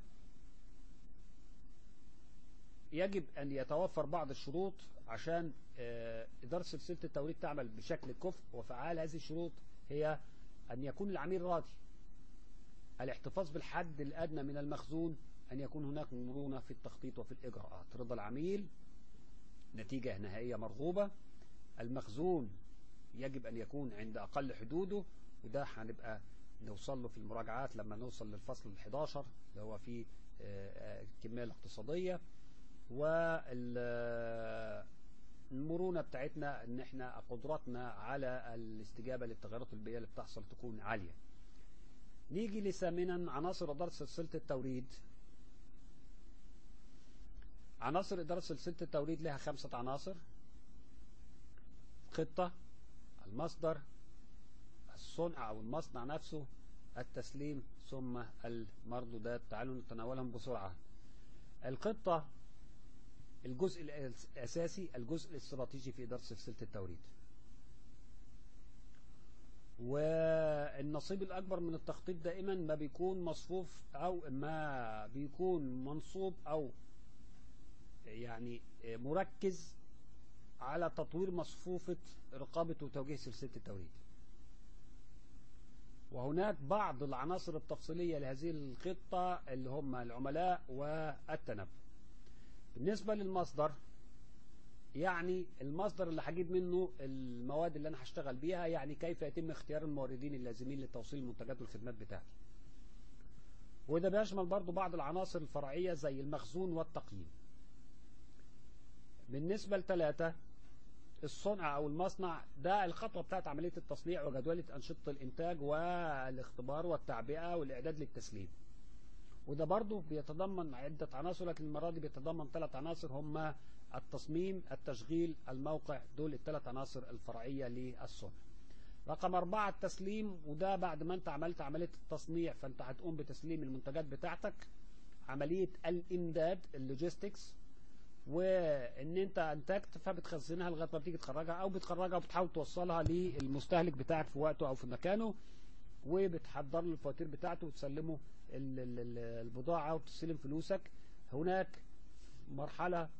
A: يجب أن يتوفر بعض الشروط عشان إدارة سلسلة التوريد تعمل بشكل كفء وفعال هذه الشروط هي أن يكون العميل راضي الاحتفاظ بالحد الأدنى من المخزون أن يكون هناك مرونة في التخطيط وفي الإجراءات رضا العميل نتيجة نهائية مرغوبة المخزون يجب أن يكون عند أقل حدوده وده هنبقى نوصل له في المراجعات لما نوصل للفصل ال11 اللي هو فيه الكمية الاقتصادية والمرونة بتاعتنا ان احنا قدراتنا على الاستجابة للتغيرات البيئية اللي بتحصل تكون عالية نيجي لثامنا عناصر إدارة سلسلة التوريد عناصر إدارة سلسلة التوريد لها خمسة عناصر خطة المصدر الصنع أو المصنع نفسه التسليم ثم المردودات تعالوا نتناولهم بسرعة الخطة الجزء الأساسي الجزء الاستراتيجي في إدارة سلسلة التوريد والنصيب الأكبر من التخطيط دائما ما بيكون مصفوف أو ما بيكون منصوب أو يعني مركز على تطوير مصفوفة رقابة وتوجيه سلسلة التوريد وهناك بعض العناصر التفصيلية لهذه الخطة اللي هم العملاء والتنبؤ بالنسبة للمصدر يعني المصدر اللي هجيب منه المواد اللي انا هشتغل بيها يعني كيف يتم اختيار الموردين اللازمين لتوصيل المنتجات والخدمات بتاعتي وده بيشمل برضو بعض العناصر الفرعية زي المخزون والتقييم بالنسبة لثلاثة الصنع او المصنع ده الخطوة بتاعت عملية التصنيع وجدولة انشطة الانتاج والاختبار والتعبئة والاعداد للتسليم وده برضو بيتضمن عدة عناصر لكن المرة دي بيتضمن ثلاث عناصر هما التصميم التشغيل الموقع دول الثلاث عناصر الفرعية للصنع رقم أربعة التسليم وده بعد ما انت عملت عملية التصنيع فانت هتقوم بتسليم المنتجات بتاعتك عملية الامداد اللوجيستكس وان انت انتجت فبتخزنها لغايه ما بتيجي تخرجها او بتخرجها وبتحاول توصلها للمستهلك بتاعك في وقته او في مكانه وبتحضر له الفواتير بتاعته وتسلمه البضاعه وتستلم فلوسك هناك مرحله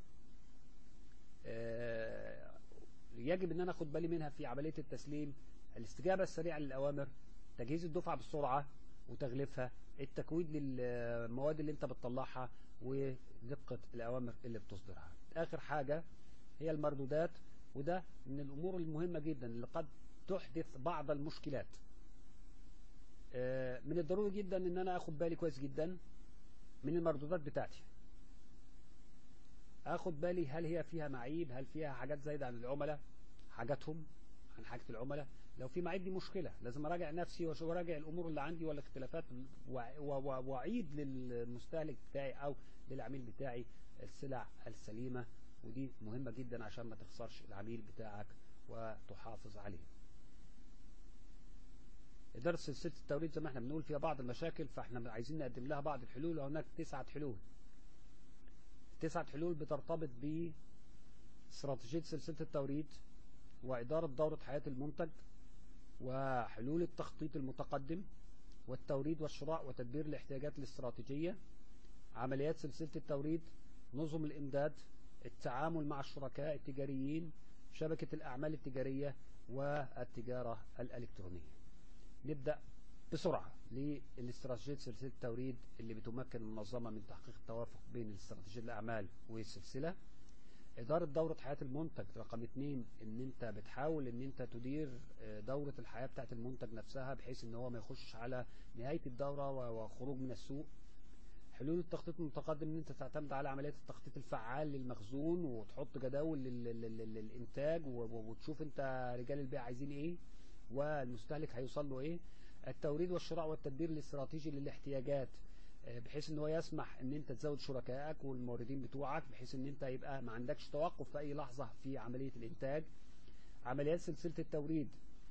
A: يجب ان انا اخد بالي منها في عمليه التسليم الاستجابه السريعه للاوامر تجهيز الدفعه بالسرعه وتغليفها التكويد للمواد اللي انت بتطلعها ودقة الأوامر اللي بتصدرها آخر حاجة هي المردودات وده من الأمور المهمة جدا اللي قد تحدث بعض المشكلات من الضروري جدا ان انا اخد بالي كويس جدا من المردودات بتاعتي اخد بالي هل هي فيها معيب هل فيها حاجات زايدة عن العملاء حاجاتهم عن حاجة العملاء لو في معيب دي مشكلة لازم اراجع نفسي وراجع الامور اللي عندي ولا اختلافات واعيد للمستهلك بتاعي او للعميل بتاعي السلع السليمة ودي مهمة جدا عشان ما تخسرش العميل بتاعك وتحافظ عليه إدارة سلسلة التوريد زي ما احنا بنقول فيها بعض المشاكل فاحنا عايزين نقدم لها بعض الحلول وهناك تسعة حلول تسعة حلول بترتبط ب استراتيجية سلسلة التوريد وإدارة دورة حياة المنتج وحلول التخطيط المتقدم والتوريد والشراء وتدبير الاحتياجات الاستراتيجية عمليات سلسلة التوريد نظم الإمداد التعامل مع الشركاء التجاريين شبكة الأعمال التجارية والتجارة الإلكترونية نبدأ بسرعة للاستراتيجية سلسلة التوريد اللي بتمكن المنظمة من تحقيق التوافق بين استراتيجية الأعمال والسلسلة إدارة دورة حياة المنتج رقم اتنين ان انت بتحاول ان انت تدير دورة الحياة بتاعت المنتج نفسها بحيث ان هو ما يخش على نهاية الدورة وخروج من السوق حلول التخطيط المتقدم ان انت تعتمد على عملية التخطيط الفعال للمخزون وتحط جداول للانتاج وتشوف انت رجال البيع عايزين ايه والمستهلك هيوصل له ايه التوريد والشراء والتدبير الاستراتيجي للاحتياجات بحيث ان هو يسمح ان انت تزود شركائك والموردين بتوعك بحيث ان انت يبقى ما عندكش توقف في اي لحظة في عملية الانتاج عمليات سلسلة التوريد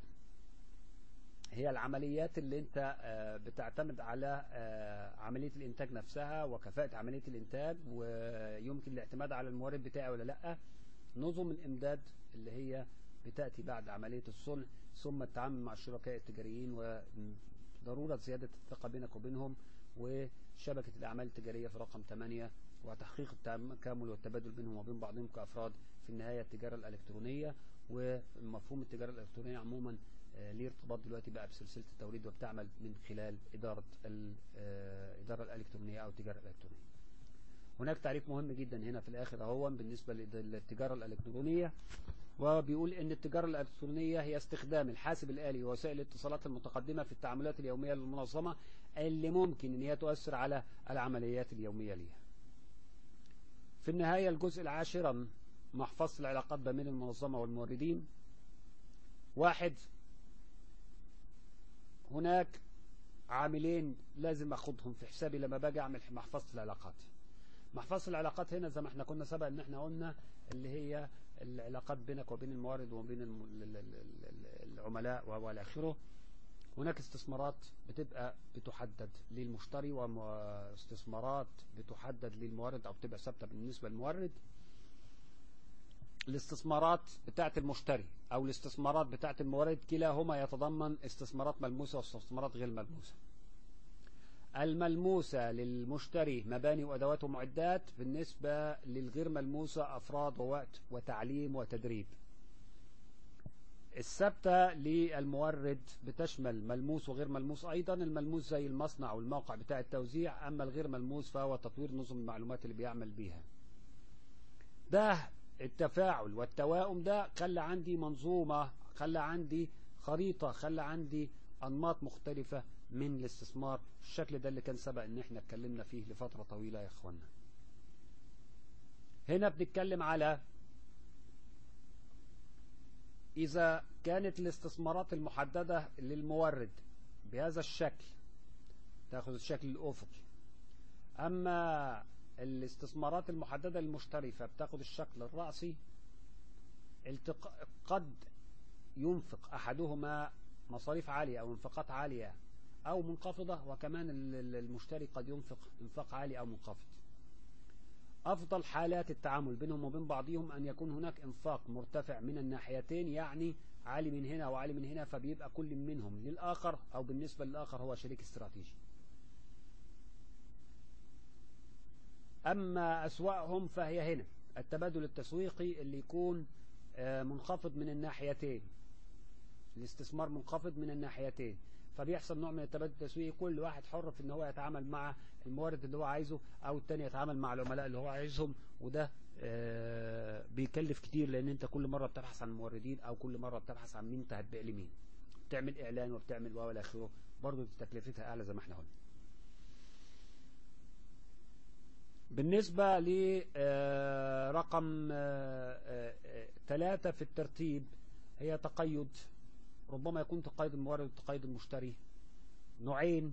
A: هي العمليات اللي انت بتعتمد على عملية الانتاج نفسها وكفاءة عملية الانتاج ويمكن الاعتماد على المورد بتاعي ولا لا نظم الامداد اللي هي بتأتي بعد عملية الصلح ثم التعامل مع الشركاء التجاريين وضرورة زيادة الثقة بينك وبينهم وشبكة الأعمال التجارية في رقم 8 وتحقيق التكامل والتبادل بينهم وبين بعضهم كأفراد في النهاية التجارة الإلكترونية ومفهوم التجارة الإلكترونية عموما ليه ارتباط دلوقتي بقى بسلسلة التوريد وبتعمل من خلال إدارة الإدارة الإلكترونية أو التجارة الإلكترونية هناك تعريف مهم جدا هنا في الآخر أهو بالنسبة للتجارة الإلكترونية وبيقول ان التجارة الالكترونية هي استخدام الحاسب الآلي ووسائل الاتصالات المتقدمة في التعاملات اليومية للمنظمة اللي ممكن ان هي تؤثر على العمليات اليومية ليها في النهاية الجزء العاشرا محفظة العلاقات بين المنظمة والموردين واحد هناك عاملين لازم اخدهم في حسابي لما باجي اعمل محفظة العلاقات محفظة العلاقات هنا زي ما احنا كنا سبق ان احنا قلنا اللي هي العلاقات بينك وبين الموارد وبين العملاء والى اخره هناك استثمارات بتبقى بتحدد للمشتري واستثمارات بتحدد للمورد او بتبقى ثابته بالنسبه للمورد الاستثمارات بتاعه المشتري او الاستثمارات بتاعه المورد كلاهما يتضمن استثمارات ملموسه واستثمارات غير ملموسه الملموسة للمشتري مباني وأدوات ومعدات بالنسبة للغير ملموسة أفراد ووقت وتعليم وتدريب الثابتة للمورد بتشمل ملموس وغير ملموس أيضا الملموس زي المصنع والموقع بتاع التوزيع أما الغير ملموس فهو تطوير نظم المعلومات اللي بيعمل بيها ده التفاعل والتوائم ده خلى عندي منظومة خلى عندي خريطة خلى عندي أنماط مختلفة من الاستثمار الشكل ده اللي كان سبق ان احنا اتكلمنا فيه لفترة طويلة يا اخوانا هنا بنتكلم على اذا كانت الاستثمارات المحددة للمورد بهذا الشكل تاخذ الشكل الافقي اما الاستثمارات المحددة للمشتري فبتاخذ الشكل الرأسي التق... قد ينفق احدهما مصاريف عالية او انفاقات عالية او منخفضة وكمان المشتري قد ينفق انفاق عالي او منخفض افضل حالات التعامل بينهم وبين بعضهم ان يكون هناك انفاق مرتفع من الناحيتين يعني عالي من هنا وعالي من هنا فبيبقى كل منهم للاخر او بالنسبة للاخر هو شريك استراتيجي اما اسواقهم فهي هنا التبادل التسويقي اللي يكون منخفض من الناحيتين الاستثمار منخفض من الناحيتين فبيحصل نوع من التبادل التسويقي كل واحد حر في ان هو يتعامل مع المورد اللي هو عايزه او التاني يتعامل مع العملاء اللي هو عايزهم وده آه بيكلف كتير لان انت كل مرة بتبحث عن الموردين او كل مرة بتبحث عن مين انت هتبيع لمين بتعمل اعلان وبتعمل واو الى اخره برضه تكلفتها اعلى زي ما احنا قلنا بالنسبة لرقم ثلاثة في الترتيب هي تقيد ربما يكون تقيد المورد وتقيد المشتري نوعين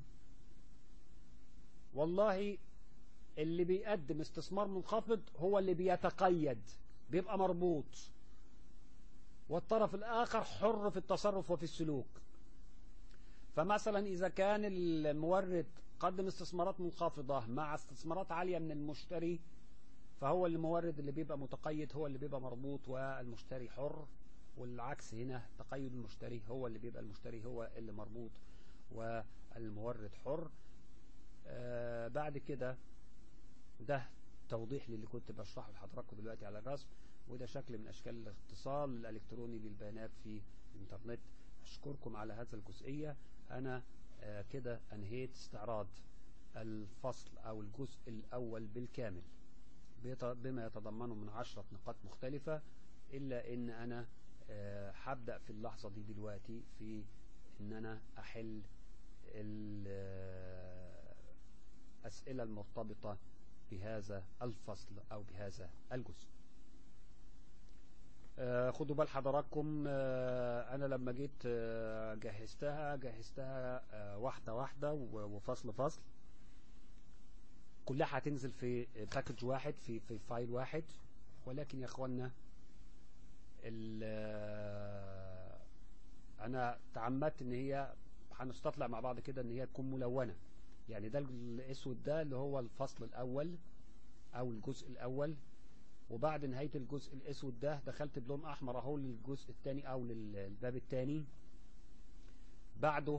A: والله اللي بيقدم استثمار منخفض هو اللي بيتقيد بيبقى مربوط والطرف الآخر حر في التصرف وفي السلوك فمثلا إذا كان المورد قدم استثمارات منخفضة مع استثمارات عالية من المشتري فهو المورد اللي بيبقى متقيد هو اللي بيبقى مربوط والمشتري حر والعكس هنا تقيد المشتري هو اللي بيبقى المشتري هو اللي مربوط والمورد حر آه بعد كده ده توضيح للي كنت بشرحه لحضراتكم دلوقتي على الرسم وده شكل من اشكال الاتصال الالكتروني للبيانات في الانترنت اشكركم على هذا الجزئية انا آه كده انهيت استعراض الفصل او الجزء الاول بالكامل بما يتضمنه من عشرة نقاط مختلفة إلا إن أنا هبدأ في اللحظة دي دلوقتي في إن أنا أحل الأسئلة المرتبطة بهذا الفصل أو بهذا الجزء آه خدوا بال حضراتكم آه أنا لما جيت آه جهزتها جهزتها واحدة واحدة وفصل فصل كلها هتنزل في باكج واحد في في فايل واحد ولكن يا اخوانا انا تعمدت ان هي هنستطلع مع بعض كده ان هي تكون ملونة يعني ده الاسود ده اللي هو الفصل الاول او الجزء الاول وبعد نهاية الجزء الاسود ده دخلت بلون احمر اهو للجزء الثاني او للباب الثاني بعده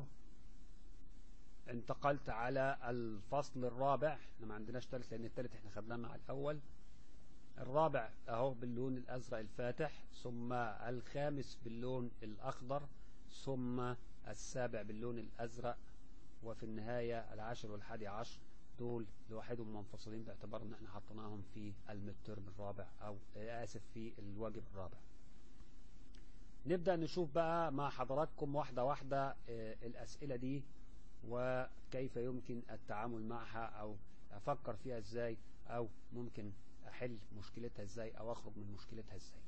A: انتقلت على الفصل الرابع احنا ما عندناش ثالث لان الثالث احنا خدناه مع الاول الرابع اهو باللون الازرق الفاتح ثم الخامس باللون الاخضر ثم السابع باللون الازرق وفي النهاية العاشر والحادي عشر دول لوحدهم منفصلين باعتبار ان احنا حطيناهم في المترم الرابع او اسف في الواجب الرابع نبدأ نشوف بقى مع حضراتكم واحدة واحدة الاسئلة دي وكيف يمكن التعامل معها او افكر فيها ازاي او ممكن احل مشكلتها ازاي او اخرج من مشكلتها ازاي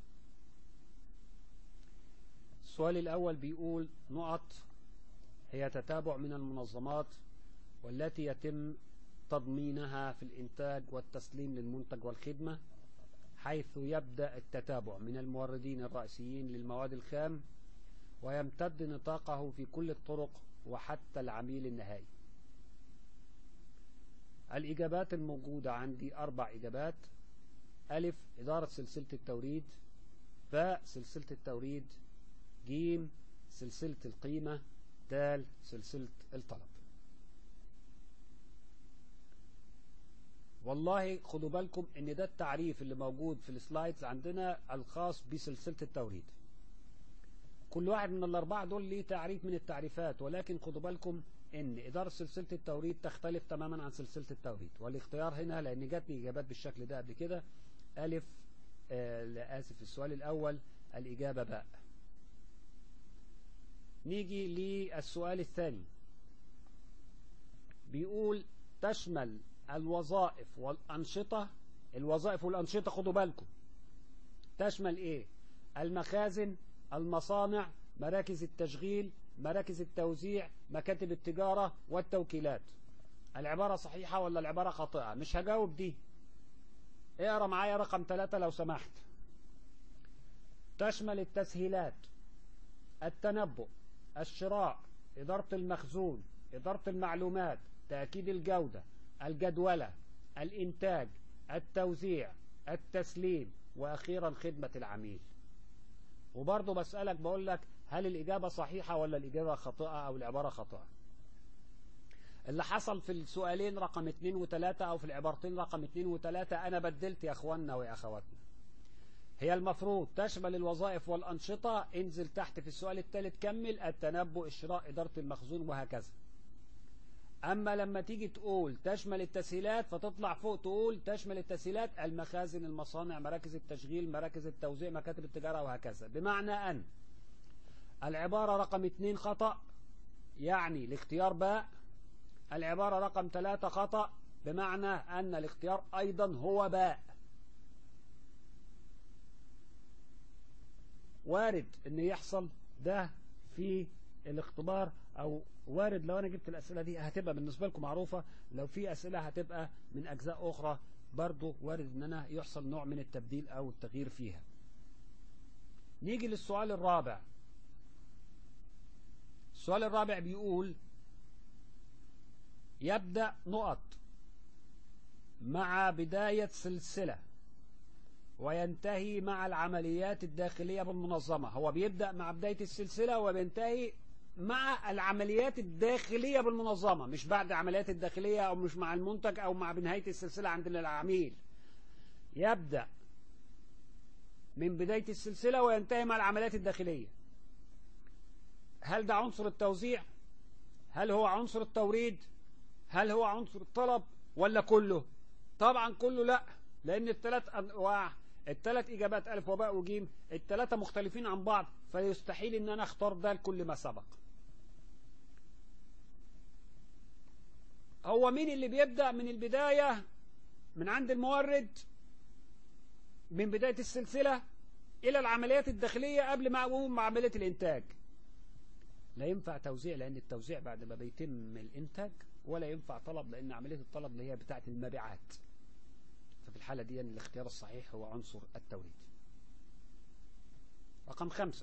A: السؤال الاول بيقول نقط هي تتابع من المنظمات والتي يتم تضمينها في الانتاج والتسليم للمنتج والخدمة حيث يبدأ التتابع من الموردين الرئيسيين للمواد الخام ويمتد نطاقه في كل الطرق وحتى العميل النهائي الإجابات الموجودة عندي أربع إجابات ألف إدارة سلسلة التوريد باء سلسلة التوريد جيم سلسلة القيمة دال سلسلة الطلب والله خدوا بالكم ان ده التعريف اللي موجود في السلايدز عندنا الخاص بسلسلة التوريد كل واحد من الأربعة دول ليه تعريف من التعريفات ولكن خدوا بالكم ان إدارة سلسلة التوريد تختلف تماما عن سلسلة التوريد والاختيار هنا لأن جاتني إجابات بالشكل ده قبل كده ألف آه آسف السؤال الأول الإجابة باء نيجي للسؤال الثاني بيقول تشمل الوظائف والأنشطة الوظائف والأنشطة خدوا بالكم تشمل إيه المخازن المصانع مراكز التشغيل مراكز التوزيع مكاتب التجارة والتوكيلات العبارة صحيحة ولا العبارة خاطئة مش هجاوب دي اقرا معايا رقم ثلاثة لو سمحت تشمل التسهيلات التنبؤ الشراء إدارة المخزون إدارة المعلومات تأكيد الجودة الجدولة الإنتاج التوزيع التسليم وأخيرا خدمة العميل وبرضه بسألك بقول لك هل الإجابة صحيحة ولا الإجابة خاطئة أو العبارة خاطئة اللي حصل في السؤالين رقم 2 و3 أو في العبارتين رقم 2 و3 أنا بدلت يا أخواننا ويا أخواتنا هي المفروض تشمل الوظائف والأنشطة انزل تحت في السؤال الثالث كمل التنبؤ الشراء إدارة المخزون وهكذا أما لما تيجي تقول تشمل التسهيلات فتطلع فوق تقول تشمل التسهيلات المخازن المصانع مراكز التشغيل مراكز التوزيع مكاتب التجارة وهكذا بمعنى أن العبارة رقم 2 خطأ يعني الاختيار باء العبارة رقم 3 خطأ بمعنى أن الاختيار أيضا هو باء وارد ان يحصل ده في الاختبار او وارد لو انا جبت الاسئله دي هتبقى بالنسبه لكم معروفه لو في اسئله هتبقى من اجزاء اخرى برضو وارد ان انا يحصل نوع من التبديل او التغيير فيها نيجي للسؤال الرابع السؤال الرابع بيقول يبدأ نقط مع بداية سلسلة وينتهي مع العمليات الداخلية بالمنظمة هو بيبدأ مع بداية السلسلة وبينتهي مع العمليات الداخلية بالمنظمة مش بعد العمليات الداخلية أو مش مع المنتج أو مع بنهاية السلسلة عند العميل يبدأ من بداية السلسلة وينتهي مع العمليات الداخلية هل ده عنصر التوزيع هل هو عنصر التوريد هل هو عنصر الطلب ولا كله طبعا كله لا لأن الثلاث أنواع الثلاث إجابات ألف وباء وجيم الثلاثة مختلفين عن بعض فيستحيل إن أنا أختار ده لكل ما سبق هو مين اللي بيبدأ من البداية من عند المورد من بداية السلسلة إلى العمليات الداخلية قبل ما أقوم مع عملية الإنتاج لا ينفع توزيع لأن التوزيع بعد ما بيتم الإنتاج ولا ينفع طلب لأن عملية الطلب اللي هي بتاعة المبيعات ففي الحالة دي يعني الاختيار الصحيح هو عنصر التوريد رقم خمسة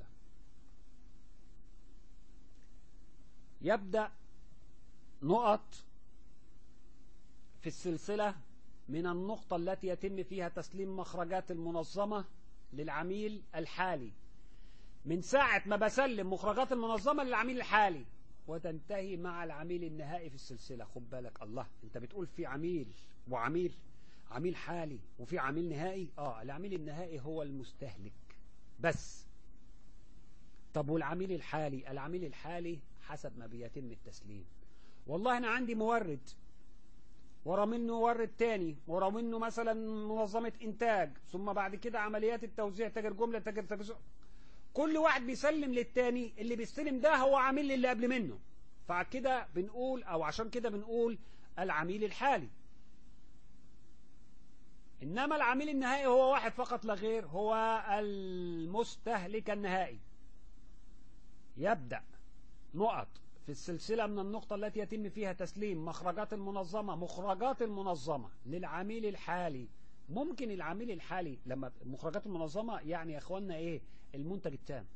A: يبدأ نقط في السلسلة من النقطة التي يتم فيها تسليم مخرجات المنظمة للعميل الحالي من ساعة ما بسلم مخرجات المنظمة للعميل الحالي وتنتهي مع العميل النهائي في السلسلة خد بالك الله انت بتقول في عميل وعميل عميل حالي وفي عميل نهائي اه العميل النهائي هو المستهلك بس طب والعميل الحالي العميل الحالي حسب ما بيتم التسليم والله انا عندي مورد ورا منه مورد تاني ورا منه مثلا منظمة انتاج ثم بعد كده عمليات التوزيع تاجر جملة تاجر تجزئ كل واحد بيسلم للتاني اللي بيستلم ده هو عميل اللي قبل منه فكده بنقول او عشان كده بنقول العميل الحالي انما العميل النهائي هو واحد فقط لا غير هو المستهلك النهائي يبدأ نقط في السلسلة من النقطة التي يتم فيها تسليم مخرجات المنظمة مخرجات المنظمة للعميل الحالي ممكن العميل الحالي لما مخرجات المنظمة يعني يا اخوانا ايه المنتج التام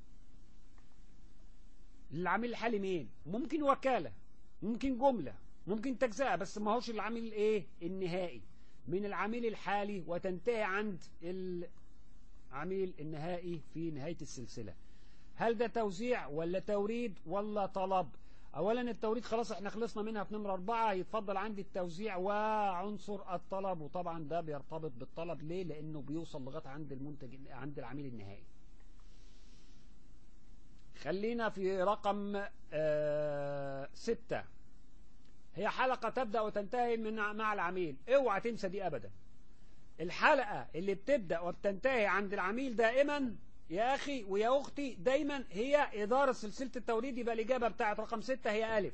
A: العميل الحالي مين ممكن وكالة ممكن جملة ممكن تجزئة بس ما هوش العميل الايه النهائي من العميل الحالي وتنتهي عند العميل النهائي في نهاية السلسلة هل ده توزيع ولا توريد ولا طلب اولا التوريد خلاص احنا خلصنا منها في نمرة اربعة يتفضل عندي التوزيع وعنصر الطلب وطبعا ده بيرتبط بالطلب ليه لانه بيوصل لغايه عند المنتج عند العميل النهائي خلينا في رقم آه ستة هي حلقة تبدأ وتنتهي من مع العميل اوعى تنسى دي ابدا الحلقة اللي بتبدأ وبتنتهي عند العميل دائما يا أخي ويا أختي دايما هي إدارة سلسلة التوريد يبقى الإجابة بتاعت رقم ستة هي ألف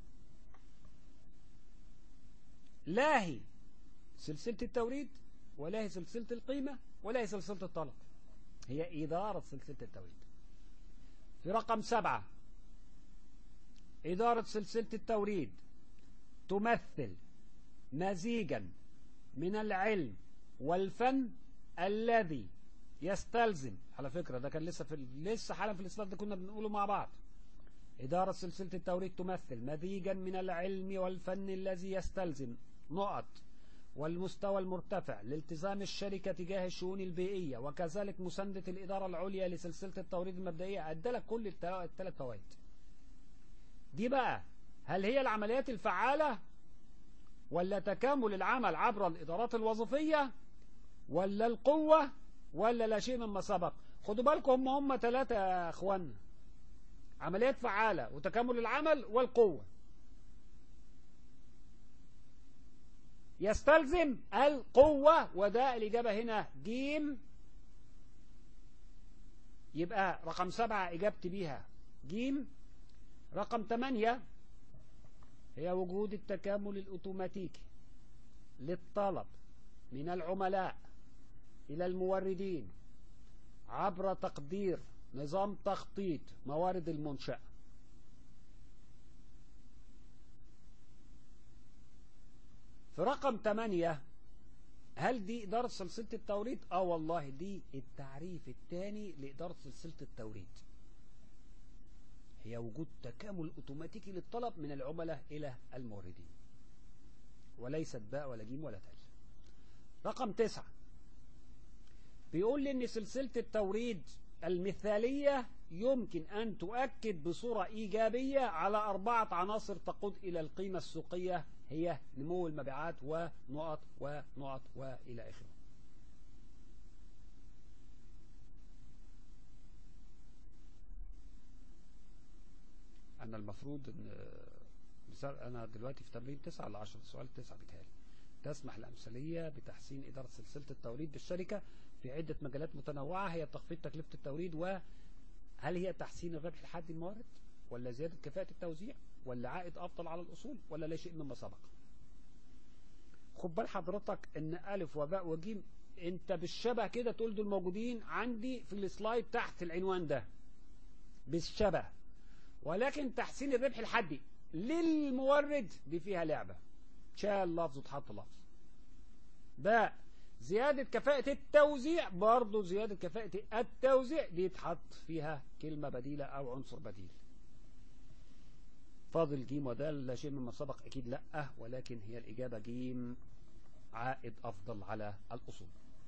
A: لا هي سلسلة التوريد ولا هي سلسلة القيمة ولا هي سلسلة الطلب هي إدارة سلسلة التوريد في رقم سبعة إدارة سلسلة التوريد تمثل مزيجا من العلم والفن الذي يستلزم على فكرة ده كان لسه في لسه حالا في الإسلام ده كنا بنقوله مع بعض إدارة سلسلة التوريد تمثل مزيجا من العلم والفن الذي يستلزم نقط والمستوى المرتفع لالتزام الشركة تجاه الشؤون البيئية وكذلك مساندة الإدارة العليا لسلسلة التوريد المبدئية أدلك كل الثلاث فوائد دي بقى هل هي العمليات الفعالة ولا تكامل العمل عبر الإدارات الوظيفية ولا القوة ولا لا شيء مما سبق خدوا بالكم هم هم ثلاثة يا أخوانا عمليات فعالة وتكامل العمل والقوة يستلزم القوة وده الإجابة هنا جيم يبقى رقم سبعة إجابتي بيها جيم رقم ثمانية هي وجود التكامل الأوتوماتيكي للطلب من العملاء إلى الموردين عبر تقدير نظام تخطيط موارد المنشأة في رقم 8 هل دي إدارة سلسلة التوريد؟ آه والله دي التعريف الثاني لإدارة سلسلة التوريد هي وجود تكامل أوتوماتيكي للطلب من العملاء إلى الموردين وليست باء ولا جيم ولا تل رقم تسعة بيقول لي ان سلسلة التوريد المثالية يمكن ان تؤكد بصورة ايجابية على اربعة عناصر تقود الى القيمة السوقية هي نمو المبيعات ونقط ونقط والى اخره انا المفروض ان انا دلوقتي في تمرين 9 ل 10 سؤال 9 بيتهيألي تسمح الأمثلية بتحسين إدارة سلسلة التوريد بالشركة في عدة مجالات متنوعة هي تخفيض تكلفة التوريد وهل هي تحسين الربح الحاد الموارد ولا زيادة كفاءة التوزيع ولا عائد أفضل على الأصول ولا لا شيء مما سبق خد بال حضرتك ان ألف وباء وجيم انت بالشبه كده تقول دول موجودين عندي في السلايد تحت العنوان ده بالشبه ولكن تحسين الربح الحدي للمورد دي فيها لعبة شال لفظ وتحط لفظ باء زيادة كفاءة التوزيع برضو زيادة كفاءة التوزيع دي يتحط فيها كلمة بديلة أو عنصر بديل فاضل جيم ودال لا شيء مما سبق أكيد لأ ولكن هي الإجابة جيم عائد أفضل على الأصول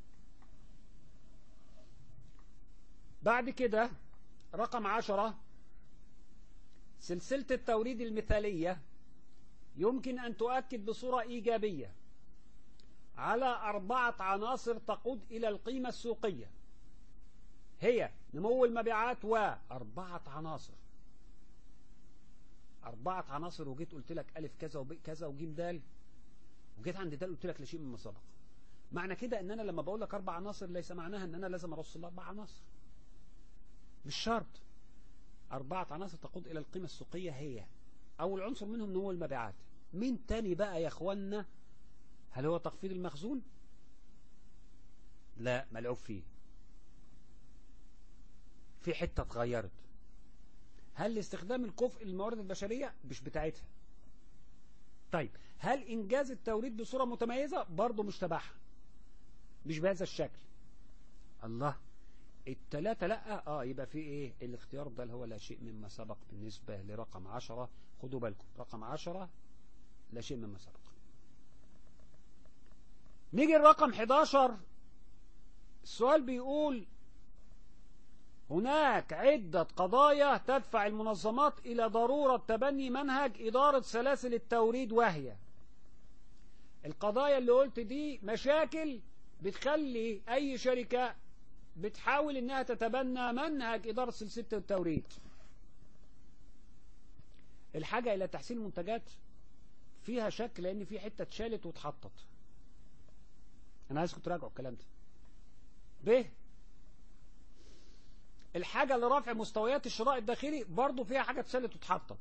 A: بعد كده رقم عشرة سلسلة التوريد المثالية يمكن أن تؤكد بصورة إيجابية على أربعة عناصر تقود إلى القيمة السوقية هي نمو المبيعات وأربعة عناصر أربعة عناصر وجيت قلت لك ألف كذا وب كذا وجيم دال وجيت عند دال قلت لك لا شيء مما سبق معنى كده ان انا لما بقول لك اربع عناصر ليس معناها ان انا لازم ارص الاربع عناصر مش شرط اربعة عناصر تقود الى القيمة السوقية هي اول عنصر منهم هو المبيعات مين تاني بقى يا اخوانا هل هو تخفيض المخزون لا ملعوب فيه في حتة اتغيرت هل استخدام الكفء للموارد البشرية مش بتاعتها طيب هل إنجاز التوريد بصورة متميزة برضه مش تبعها مش بهذا الشكل الله التلاتة لا اه يبقى في ايه الاختيار ده اللي هو لا شيء مما سبق بالنسبة لرقم عشرة خدوا بالكم رقم عشرة لا شيء مما سبق نيجي الرقم 11 السؤال بيقول هناك عدة قضايا تدفع المنظمات إلى ضرورة تبني منهج إدارة سلاسل التوريد وهي القضايا اللي قلت دي مشاكل بتخلي أي شركة بتحاول إنها تتبنى منهج إدارة سلسلة التوريد الحاجة إلى تحسين المنتجات فيها شك لأن في حتة اتشالت واتحطت أنا عايزكم تراجعوا الكلام ده ب الحاجة لرفع مستويات الشراء الداخلي برضو فيها حاجة اتشالت واتحطت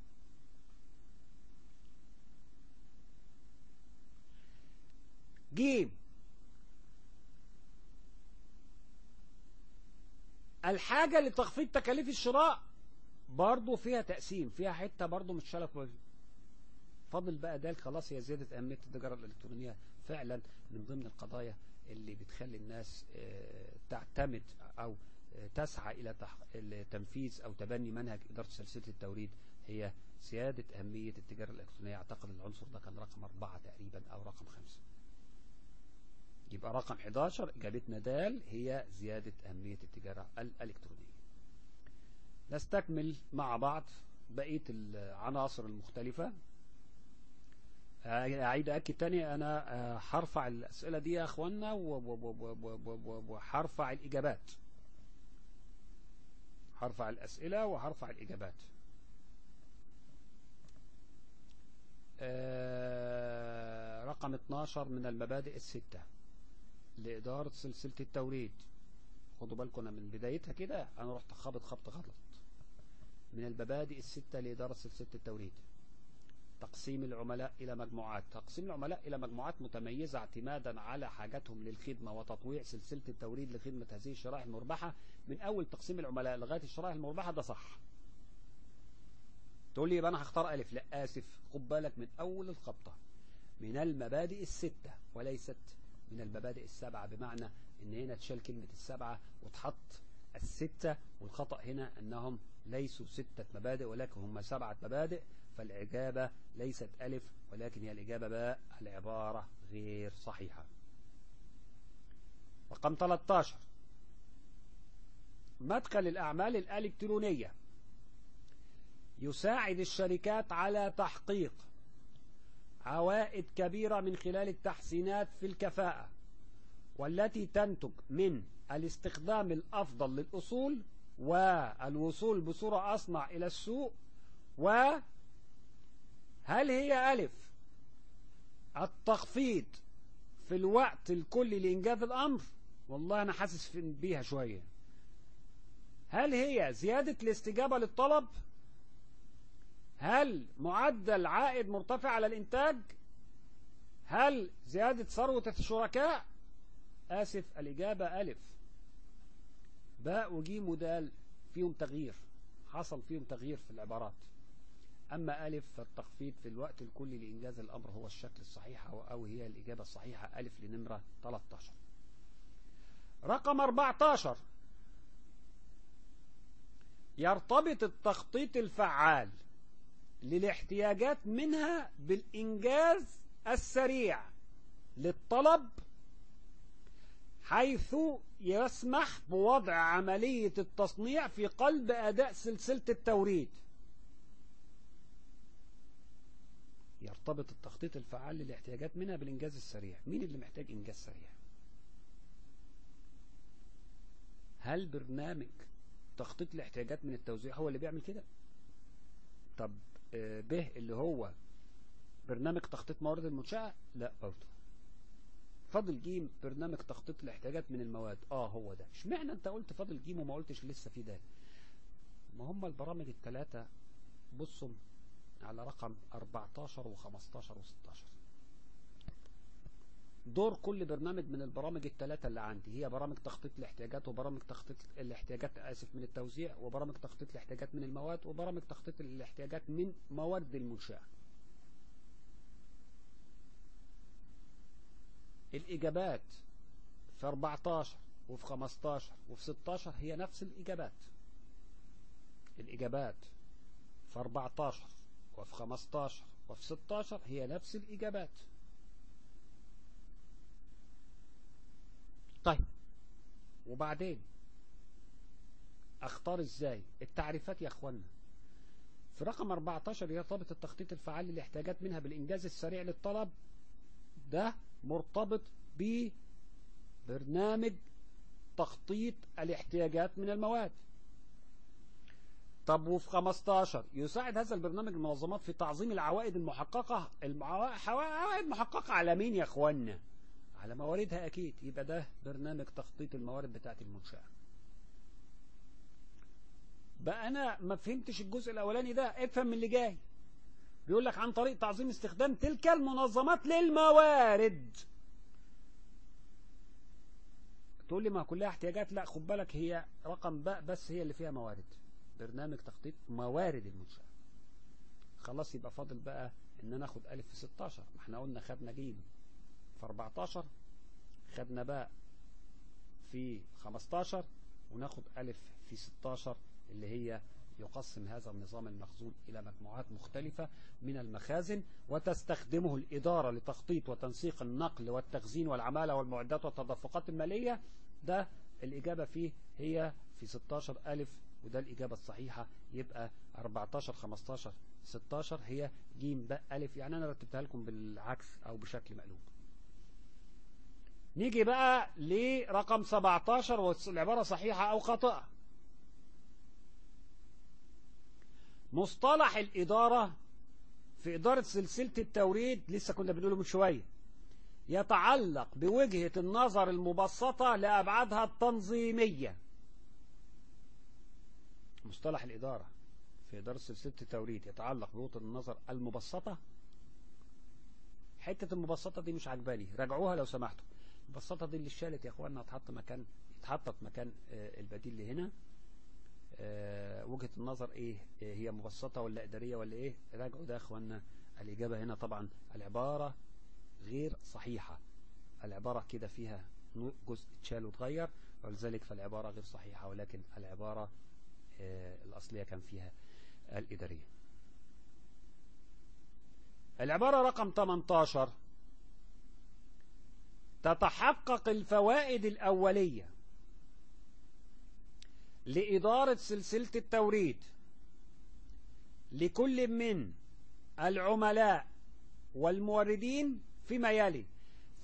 A: جيم الحاجة لتخفيض تكاليف الشراء برضو فيها تقسيم فيها حتة برضو مش شالت فاضل بقى دال خلاص هي زيادة أهمية التجارة الإلكترونية فعلا من ضمن القضايا اللي بتخلي الناس تعتمد أو تسعى إلى تنفيذ أو تبني منهج إدارة سلسلة التوريد هي زيادة أهمية التجارة الإلكترونية أعتقد العنصر ده كان رقم أربعة تقريبا أو رقم خمسة يبقى رقم 11 إجابتنا دال هي زيادة أهمية التجارة الإلكترونية نستكمل مع بعض بقية العناصر المختلفة أعيد أكد تاني أنا هرفع الأسئلة دي يا أخوانا وهرفع الإجابات هرفع الأسئلة وهرفع الإجابات آه رقم 12 من المبادئ الستة لإدارة سلسلة التوريد خدوا بالكم أنا من بدايتها كده أنا رحت خابط خبط غلط من المبادئ الستة لإدارة سلسلة التوريد تقسيم العملاء إلى مجموعات تقسيم العملاء إلى مجموعات متميزة اعتمادا على حاجاتهم للخدمة وتطويع سلسلة التوريد لخدمة هذه الشرائح المربحة من أول تقسيم العملاء لغاية الشرائح المربحة ده صح تقول لي يبقى أنا هختار ألف لا آسف خد بالك من أول الخبطة من المبادئ الستة وليست من المبادئ السبعة بمعنى ان هنا تشال كلمة السبعة وتحط الستة والخطأ هنا انهم ليسوا ستة مبادئ ولكن هم سبعة مبادئ فالإجابة ليست ألف ولكن هي الإجابة باء العبارة غير صحيحة رقم 13 مدخل الأعمال الإلكترونية يساعد الشركات على تحقيق عوائد كبيرة من خلال التحسينات في الكفاءة والتي تنتج من الاستخدام الأفضل للأصول والوصول بصورة أصنع إلى السوق وهل هي ألف التخفيض في الوقت الكلي لإنجاز الأمر والله أنا حاسس بيها شوية هل هي زيادة الاستجابة للطلب هل معدل عائد مرتفع على الإنتاج هل زيادة ثروة الشركاء آسف الإجابة ألف باء وجيم ودال فيهم تغيير حصل فيهم تغيير في العبارات أما ألف فالتخفيض في الوقت الكلي لإنجاز الأمر هو الشكل الصحيح أو هي الإجابة الصحيحة ألف لنمرة 13 رقم 14 يرتبط التخطيط الفعال للاحتياجات منها بالإنجاز السريع للطلب حيث يسمح بوضع عملية التصنيع في قلب أداء سلسلة التوريد يرتبط التخطيط الفعال للاحتياجات منها بالإنجاز السريع مين اللي محتاج إنجاز سريع هل برنامج تخطيط الاحتياجات من التوزيع هو اللي بيعمل كده طب به اللي هو برنامج تخطيط موارد المنشأة لا برضه فاضل جيم برنامج تخطيط الاحتياجات من المواد اه هو ده اشمعنى انت قلت فاضل جيم وما قلتش لسه في ده ما هم البرامج الثلاثة بصوا على رقم 14 و15 و16 دور كل برنامج من البرامج الثلاثة اللي عندي هي برامج تخطيط الاحتياجات وبرامج تخطيط الاحتياجات آسف من التوزيع وبرامج تخطيط الاحتياجات من المواد وبرامج تخطيط الاحتياجات من موارد المنشأة الإجابات في 14 وفي 15 وفي 16 هي نفس الإجابات الإجابات في 14 وفي 15 وفي 16 هي نفس الإجابات طيب وبعدين اختار ازاي التعريفات يا اخوانا في رقم 14 يرتبط التخطيط الفعال للاحتياجات منها بالانجاز السريع للطلب ده مرتبط ببرنامج تخطيط الاحتياجات من المواد طب وفي 15 يساعد هذا البرنامج المنظمات في تعظيم العوائد المحققة العوائد محققة على مين يا اخوانا على مواردها اكيد يبقى ده برنامج تخطيط الموارد بتاعت المنشأة بقى انا ما فهمتش الجزء الاولاني ده افهم من اللي جاي بيقول لك عن طريق تعظيم استخدام تلك المنظمات للموارد تقول لي ما كلها احتياجات لا خد بالك هي رقم باء بس هي اللي فيها موارد برنامج تخطيط موارد المنشأة خلاص يبقى فاضل بقى ان انا اخد الف في 16 ما احنا قلنا خدنا جيم في 14 خدنا باء في 15 وناخد ألف في 16 اللي هي يقسم هذا النظام المخزون إلى مجموعات مختلفة من المخازن وتستخدمه الإدارة لتخطيط وتنسيق النقل والتخزين والعمالة والمعدات والتدفقات المالية ده الإجابة فيه هي في 16 ألف وده الإجابة الصحيحة يبقى 14 15 16 هي جيم باء ألف يعني أنا رتبتها لكم بالعكس أو بشكل مقلوب نيجي بقى لرقم 17 والعبارة صحيحة أو خاطئة مصطلح الإدارة في إدارة سلسلة التوريد لسه كنا بنقوله من شوية يتعلق بوجهة النظر المبسطة لأبعادها التنظيمية مصطلح الإدارة في إدارة سلسلة التوريد يتعلق بوجهة النظر المبسطة حتة المبسطة دي مش عجباني راجعوها لو سمحتوا المبسطة دي اللي اتشالت يا اخوانا هتحط مكان اتحطت مكان آه البديل اللي هنا آه وجهة النظر ايه آه هي مبسطة ولا ادارية ولا ايه راجعوا ده يا اخوانا الاجابة هنا طبعا العبارة غير صحيحة العبارة كده فيها جزء اتشال وتغير ولذلك فالعبارة غير صحيحة ولكن العبارة الاصلية كان فيها الادارية العبارة رقم 18 تتحقق الفوائد الأولية لإدارة سلسلة التوريد لكل من العملاء والموردين فيما يلي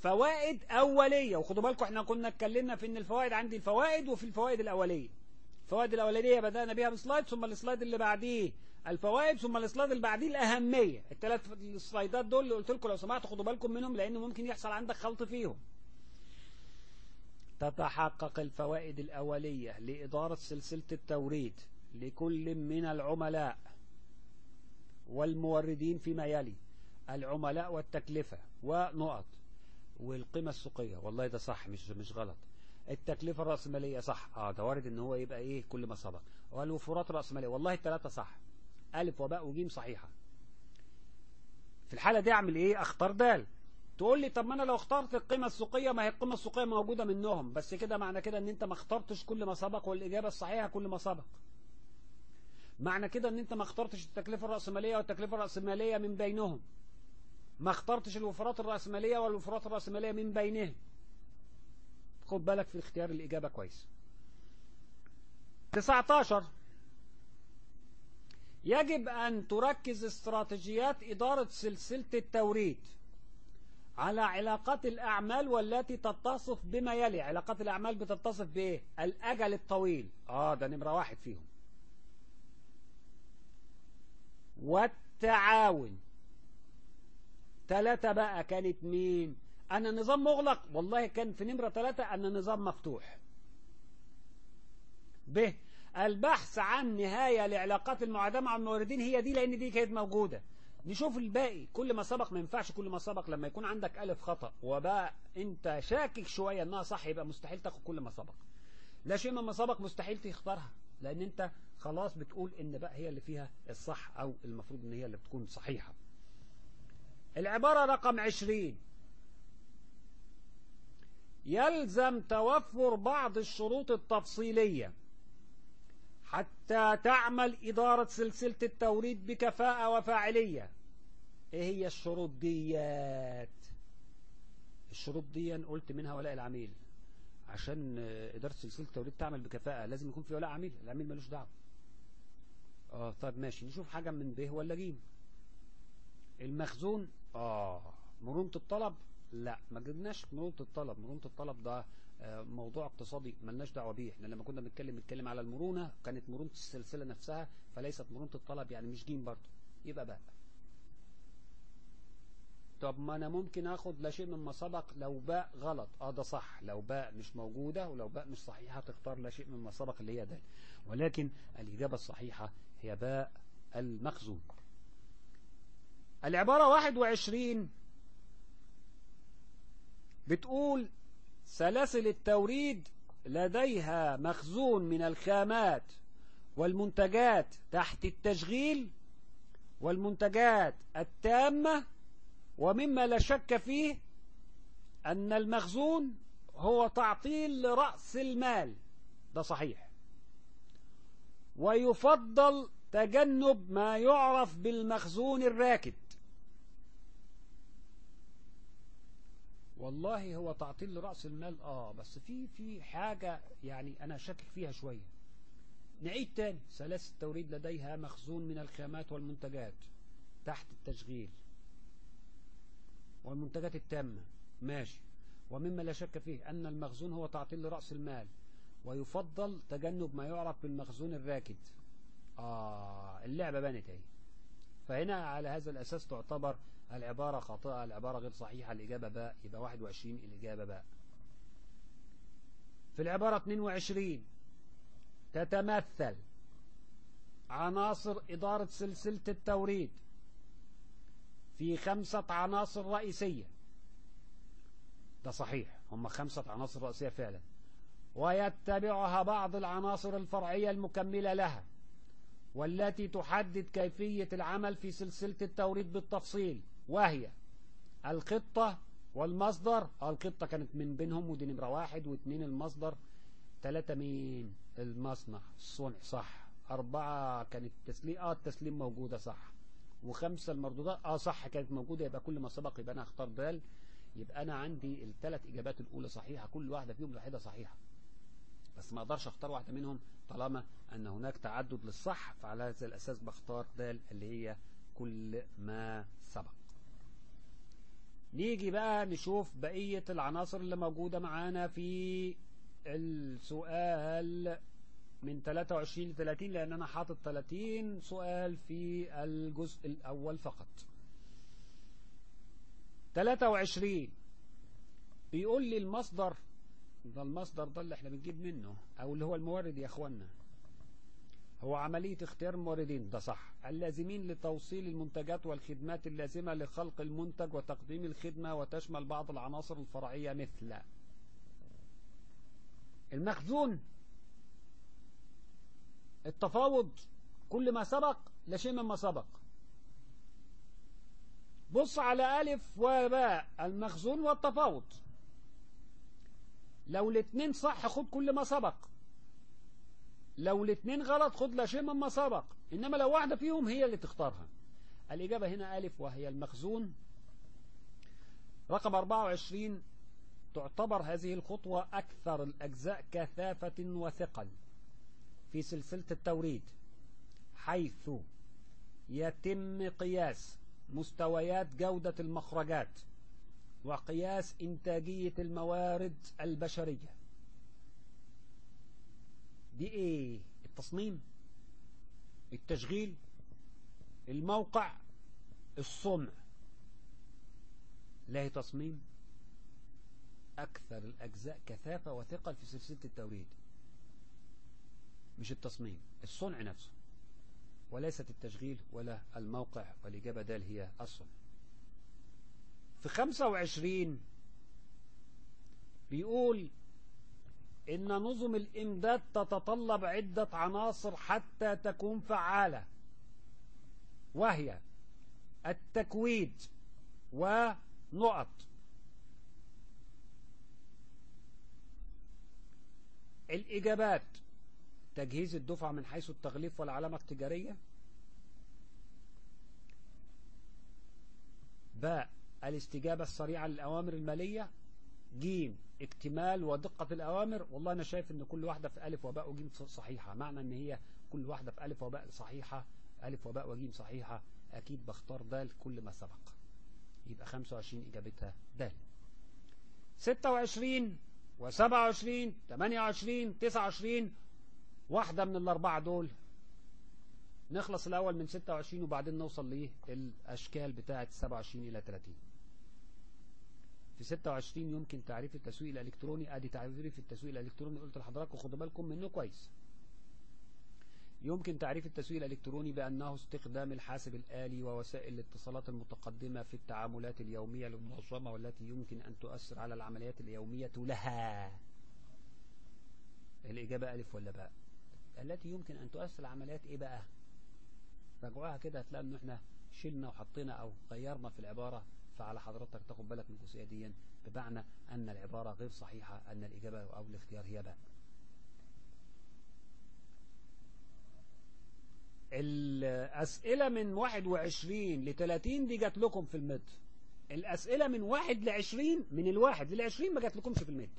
A: فوائد أولية وخدوا بالكم احنا كنا اتكلمنا في ان الفوائد عندي الفوائد وفي الفوائد الأولية الفوائد الأولانية بدأنا بها بسلايد ثم السلايد اللي بعديه الفوائد ثم السلايد اللي بعديه الأهمية الثلاث السلايدات دول اللي قلت لكم لو سمحتوا خدوا بالكم منهم لأن ممكن يحصل عندك خلط فيهم تتحقق الفوائد الأولية لإدارة سلسلة التوريد لكل من العملاء والموردين فيما يلي العملاء والتكلفة ونقط والقيمة السوقية والله ده صح مش مش غلط التكلفة الرأسمالية صح اه ده وارد ان هو يبقى ايه كل ما سبق والوفورات الرأسمالية والله الثلاثة صح ألف وباء وجيم صحيحة في الحالة دي اعمل ايه اختار دال تقول لي طب ما انا لو اخترت القيمة السوقية ما هي القيمة السوقية موجودة منهم بس كده معنى كده ان انت ما اخترتش كل ما سبق والإجابة الصحيحة كل ما سبق معنى كده ان انت ما اخترتش التكلفة الرأسمالية والتكلفة الرأسمالية من بينهم ما اخترتش الوفرات الرأسمالية والوفرات الرأسمالية من بينهم خد بالك في اختيار الإجابة كويس 19 يجب أن تركز استراتيجيات إدارة سلسلة التوريد على علاقات الأعمال والتي تتصف بما يلي علاقات الأعمال بتتصف بإيه الأجل الطويل آه ده نمرة واحد فيهم والتعاون ثلاثة بقى كانت مين أن النظام مغلق والله كان في نمرة ثلاثة أن النظام مفتوح ب البحث عن نهاية لعلاقات المعاداة مع الموردين هي دي لأن دي كانت موجودة نشوف الباقي كل ما سبق ما ينفعش كل ما سبق لما يكون عندك ألف خطأ وبقى أنت شاكك شوية أنها صح يبقى مستحيل تاخد كل ما سبق لا شيء مما سبق مستحيل تختارها لأن أنت خلاص بتقول إن بقى هي اللي فيها الصح أو المفروض إن هي اللي بتكون صحيحة العبارة رقم عشرين يلزم توفر بعض الشروط التفصيلية حتى تعمل إدارة سلسلة التوريد بكفاءة وفاعلية إيه هي الشروط ديات الشروط دي قلت منها ولاء العميل عشان إدارة سلسلة التوريد تعمل بكفاءة لازم يكون في ولاء عميل العميل ملوش دعوة اه طيب ماشي نشوف حاجة من به ولا جيم المخزون اه مرونة الطلب لا ما جبناش مرونة الطلب مرونة الطلب ده موضوع اقتصادي ملناش دعوه بيه احنا لما كنا بنتكلم بنتكلم على المرونه كانت مرونه السلسله نفسها فليست مرونه الطلب يعني مش جيم برضه يبقى باء طب ما انا ممكن اخد لا شيء مما سبق لو باء غلط اه ده صح لو باء مش موجوده ولو باء مش صحيحه تختار لا شيء مما سبق اللي هي ده ولكن الاجابه الصحيحه هي باء المخزون العباره 21 بتقول سلاسل التوريد لديها مخزون من الخامات والمنتجات تحت التشغيل والمنتجات التامة ومما لا شك فيه أن المخزون هو تعطيل لرأس المال ده صحيح ويفضل تجنب ما يعرف بالمخزون الراكد والله هو تعطيل لرأس المال اه بس في في حاجة يعني انا شاكك فيها شوية نعيد تاني سلاسل التوريد لديها مخزون من الخامات والمنتجات تحت التشغيل والمنتجات التامة ماشي ومما لا شك فيه أن المخزون هو تعطيل لرأس المال ويفضل تجنب ما يعرف بالمخزون الراكد آه اللعبة بانت اهي فهنا على هذا الأساس تعتبر العبارة خاطئة العبارة غير صحيحة الإجابة باء يبقى 21 الإجابة باء في العبارة 22 تتمثل عناصر إدارة سلسلة التوريد في خمسة عناصر رئيسية ده صحيح هم خمسة عناصر رئيسية فعلا ويتبعها بعض العناصر الفرعية المكملة لها والتي تحدد كيفية العمل في سلسلة التوريد بالتفصيل وهي الخطة والمصدر الخطة كانت من بينهم ودي نمرة واحد واثنين المصدر ثلاثة مين المصنع الصنع صح أربعة كانت التسليم اه التسليم موجودة صح وخمسة المردودات اه صح كانت موجودة يبقى كل ما سبق يبقى أنا هختار دال يبقى أنا عندي الثلاث إجابات الأولى صحيحة كل واحدة فيهم واحدة صحيحة بس ما أقدرش أختار واحدة منهم طالما أن هناك تعدد للصح فعلى هذا الأساس بختار دال اللي هي كل ما سبق نيجي بقى نشوف بقية العناصر اللي موجودة معانا في السؤال من 23 ل 30 لأن أنا حاطط 30 سؤال في الجزء الأول فقط 23 بيقول لي المصدر ده المصدر ده اللي احنا بنجيب منه أو اللي هو المورد يا أخوانا هو عملية اختيار موردين ده صح اللازمين لتوصيل المنتجات والخدمات اللازمة لخلق المنتج وتقديم الخدمة وتشمل بعض العناصر الفرعية مثل المخزون التفاوض كل ما سبق لا شيء مما سبق بص على ألف وباء المخزون والتفاوض لو الاثنين صح خد كل ما سبق لو الاثنين غلط خد لا شيء مما سبق إنما لو واحدة فيهم هي اللي تختارها الإجابة هنا ألف وهي المخزون رقم 24 تعتبر هذه الخطوة أكثر الأجزاء كثافة وثقل في سلسلة التوريد حيث يتم قياس مستويات جودة المخرجات وقياس إنتاجية الموارد البشرية دي إيه التصميم التشغيل الموقع الصنع لا تصميم أكثر الأجزاء كثافة وثقل في سلسلة التوريد مش التصميم الصنع نفسه وليست التشغيل ولا الموقع والإجابة دال هي الصنع في 25 بيقول إن نظم الإمداد تتطلب عدة عناصر حتى تكون فعالة وهي التكويد ونقط الإجابات تجهيز الدفعة من حيث التغليف والعلامة التجارية باء الاستجابة السريعة للأوامر المالية جيم اكتمال ودقة الأوامر والله أنا شايف أن كل واحدة في ألف وباء وجيم صحيحة معنى أن هي كل واحدة في ألف وباء صحيحة ألف وباء وجيم صحيحة أكيد بختار دال كل ما سبق يبقى 25 إجابتها دال 26 و27 28 29 واحدة من الأربعة دول نخلص الأول من 26 وبعدين نوصل للأشكال بتاعة 27 إلى 30 في 26 يمكن تعريف التسويق الإلكتروني أدي تعريف التسويق الإلكتروني قلت لحضراتكم خدوا بالكم منه كويس يمكن تعريف التسويق الإلكتروني بأنه استخدام الحاسب الآلي ووسائل الاتصالات المتقدمة في التعاملات اليومية للمنظمة والتي يمكن أن تؤثر على العمليات اليومية لها الإجابة ألف ولا باء التي يمكن أن تؤثر عمليات إيه بقى رجعوها كده هتلاقوا إن إحنا شلنا وحطينا أو غيرنا في العبارة فعلى حضرتك تاخد بالك من الجزئية دي بمعنى أن العبارة غير صحيحة أن الإجابة أو الاختيار هي باء الأسئلة من 21 ل 30 دي جات لكم في المد الأسئلة من 1 ل 20 من الواحد لل 20 ما جات لكمش في المد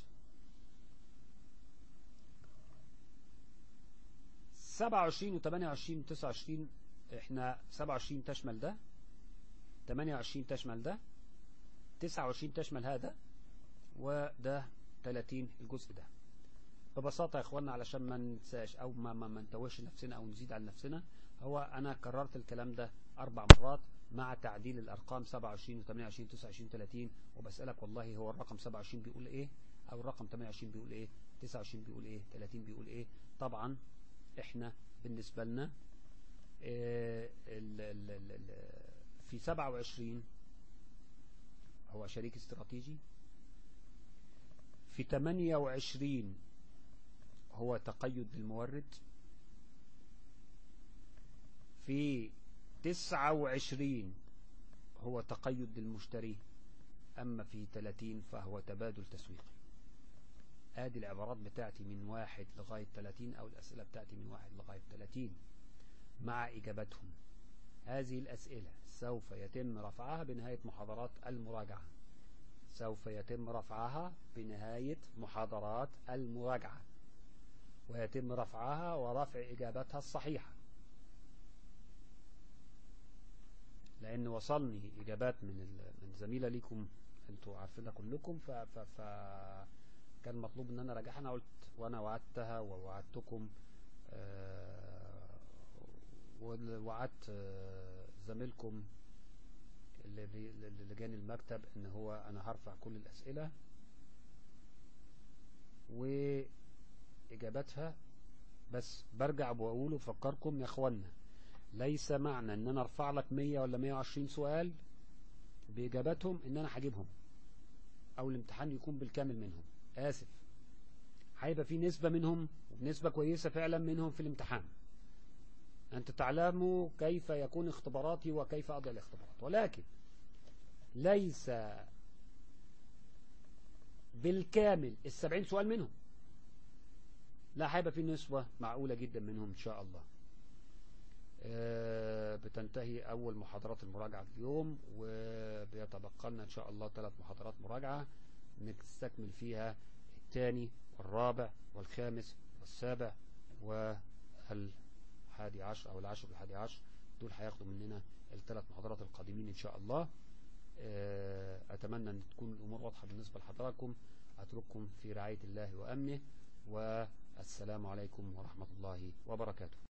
A: 27 و 28 و 29 احنا 27 تشمل ده 28 تشمل ده 29 تشمل هذا وده 30 الجزء ده ببساطة يا اخوانا علشان ما ننساش او ما ما, ما نتوهش نفسنا او نزيد على نفسنا هو انا كررت الكلام ده اربع مرات مع تعديل الارقام 27 و 28 29 30 وبسألك والله هو الرقم 27 بيقول ايه او الرقم 28 بيقول ايه 29 بيقول ايه 30 بيقول ايه طبعا احنا بالنسبة لنا اه ال ال ال ال في 27 هو شريك استراتيجي في 28 هو تقيد المورد في 29 هو تقيد للمشتري أما في 30 فهو تبادل تسويقي ادي العبارات بتاعتي من واحد لغاية 30 او الاسئلة بتاعتي من واحد لغاية 30 مع اجابتهم هذه الاسئلة سوف يتم رفعها بنهاية محاضرات المراجعة سوف يتم رفعها بنهاية محاضرات المراجعة ويتم رفعها ورفع اجابتها الصحيحة لان وصلني اجابات من من زميلة ليكم انتوا عارفينها كلكم ف, ف, ف كان مطلوب ان انا راجعها انا قلت وانا وعدتها ووعدتكم آه، وال- وعدت آه، زميلكم اللي بي- اللي جاني المكتب ان هو انا هرفع كل الاسئله واجاباتها بس برجع بقول وفكركم يا اخوانا ليس معنى ان انا ارفع لك 100 ولا 120 سؤال باجاباتهم ان انا هجيبهم او الامتحان يكون بالكامل منهم اسف هيبقى في نسبة منهم ونسبة كويسة فعلا منهم في الامتحان أنت تعلموا كيف يكون اختباراتي وكيف أضع الاختبارات ولكن ليس بالكامل السبعين سؤال منهم لا هيبقى في نسبة معقولة جدا منهم إن شاء الله آه، بتنتهي أول محاضرات المراجعة اليوم وبيتبقى لنا إن شاء الله ثلاث محاضرات مراجعة نستكمل فيها الثاني والرابع والخامس والسابع والحادي عشر أو العاشر والحادي عشر دول هياخدوا مننا الثلاث محاضرات القادمين إن شاء الله آه، أتمنى أن تكون الأمور واضحة بالنسبة لحضراتكم أترككم في رعاية الله وأمنه والسلام عليكم ورحمة الله وبركاته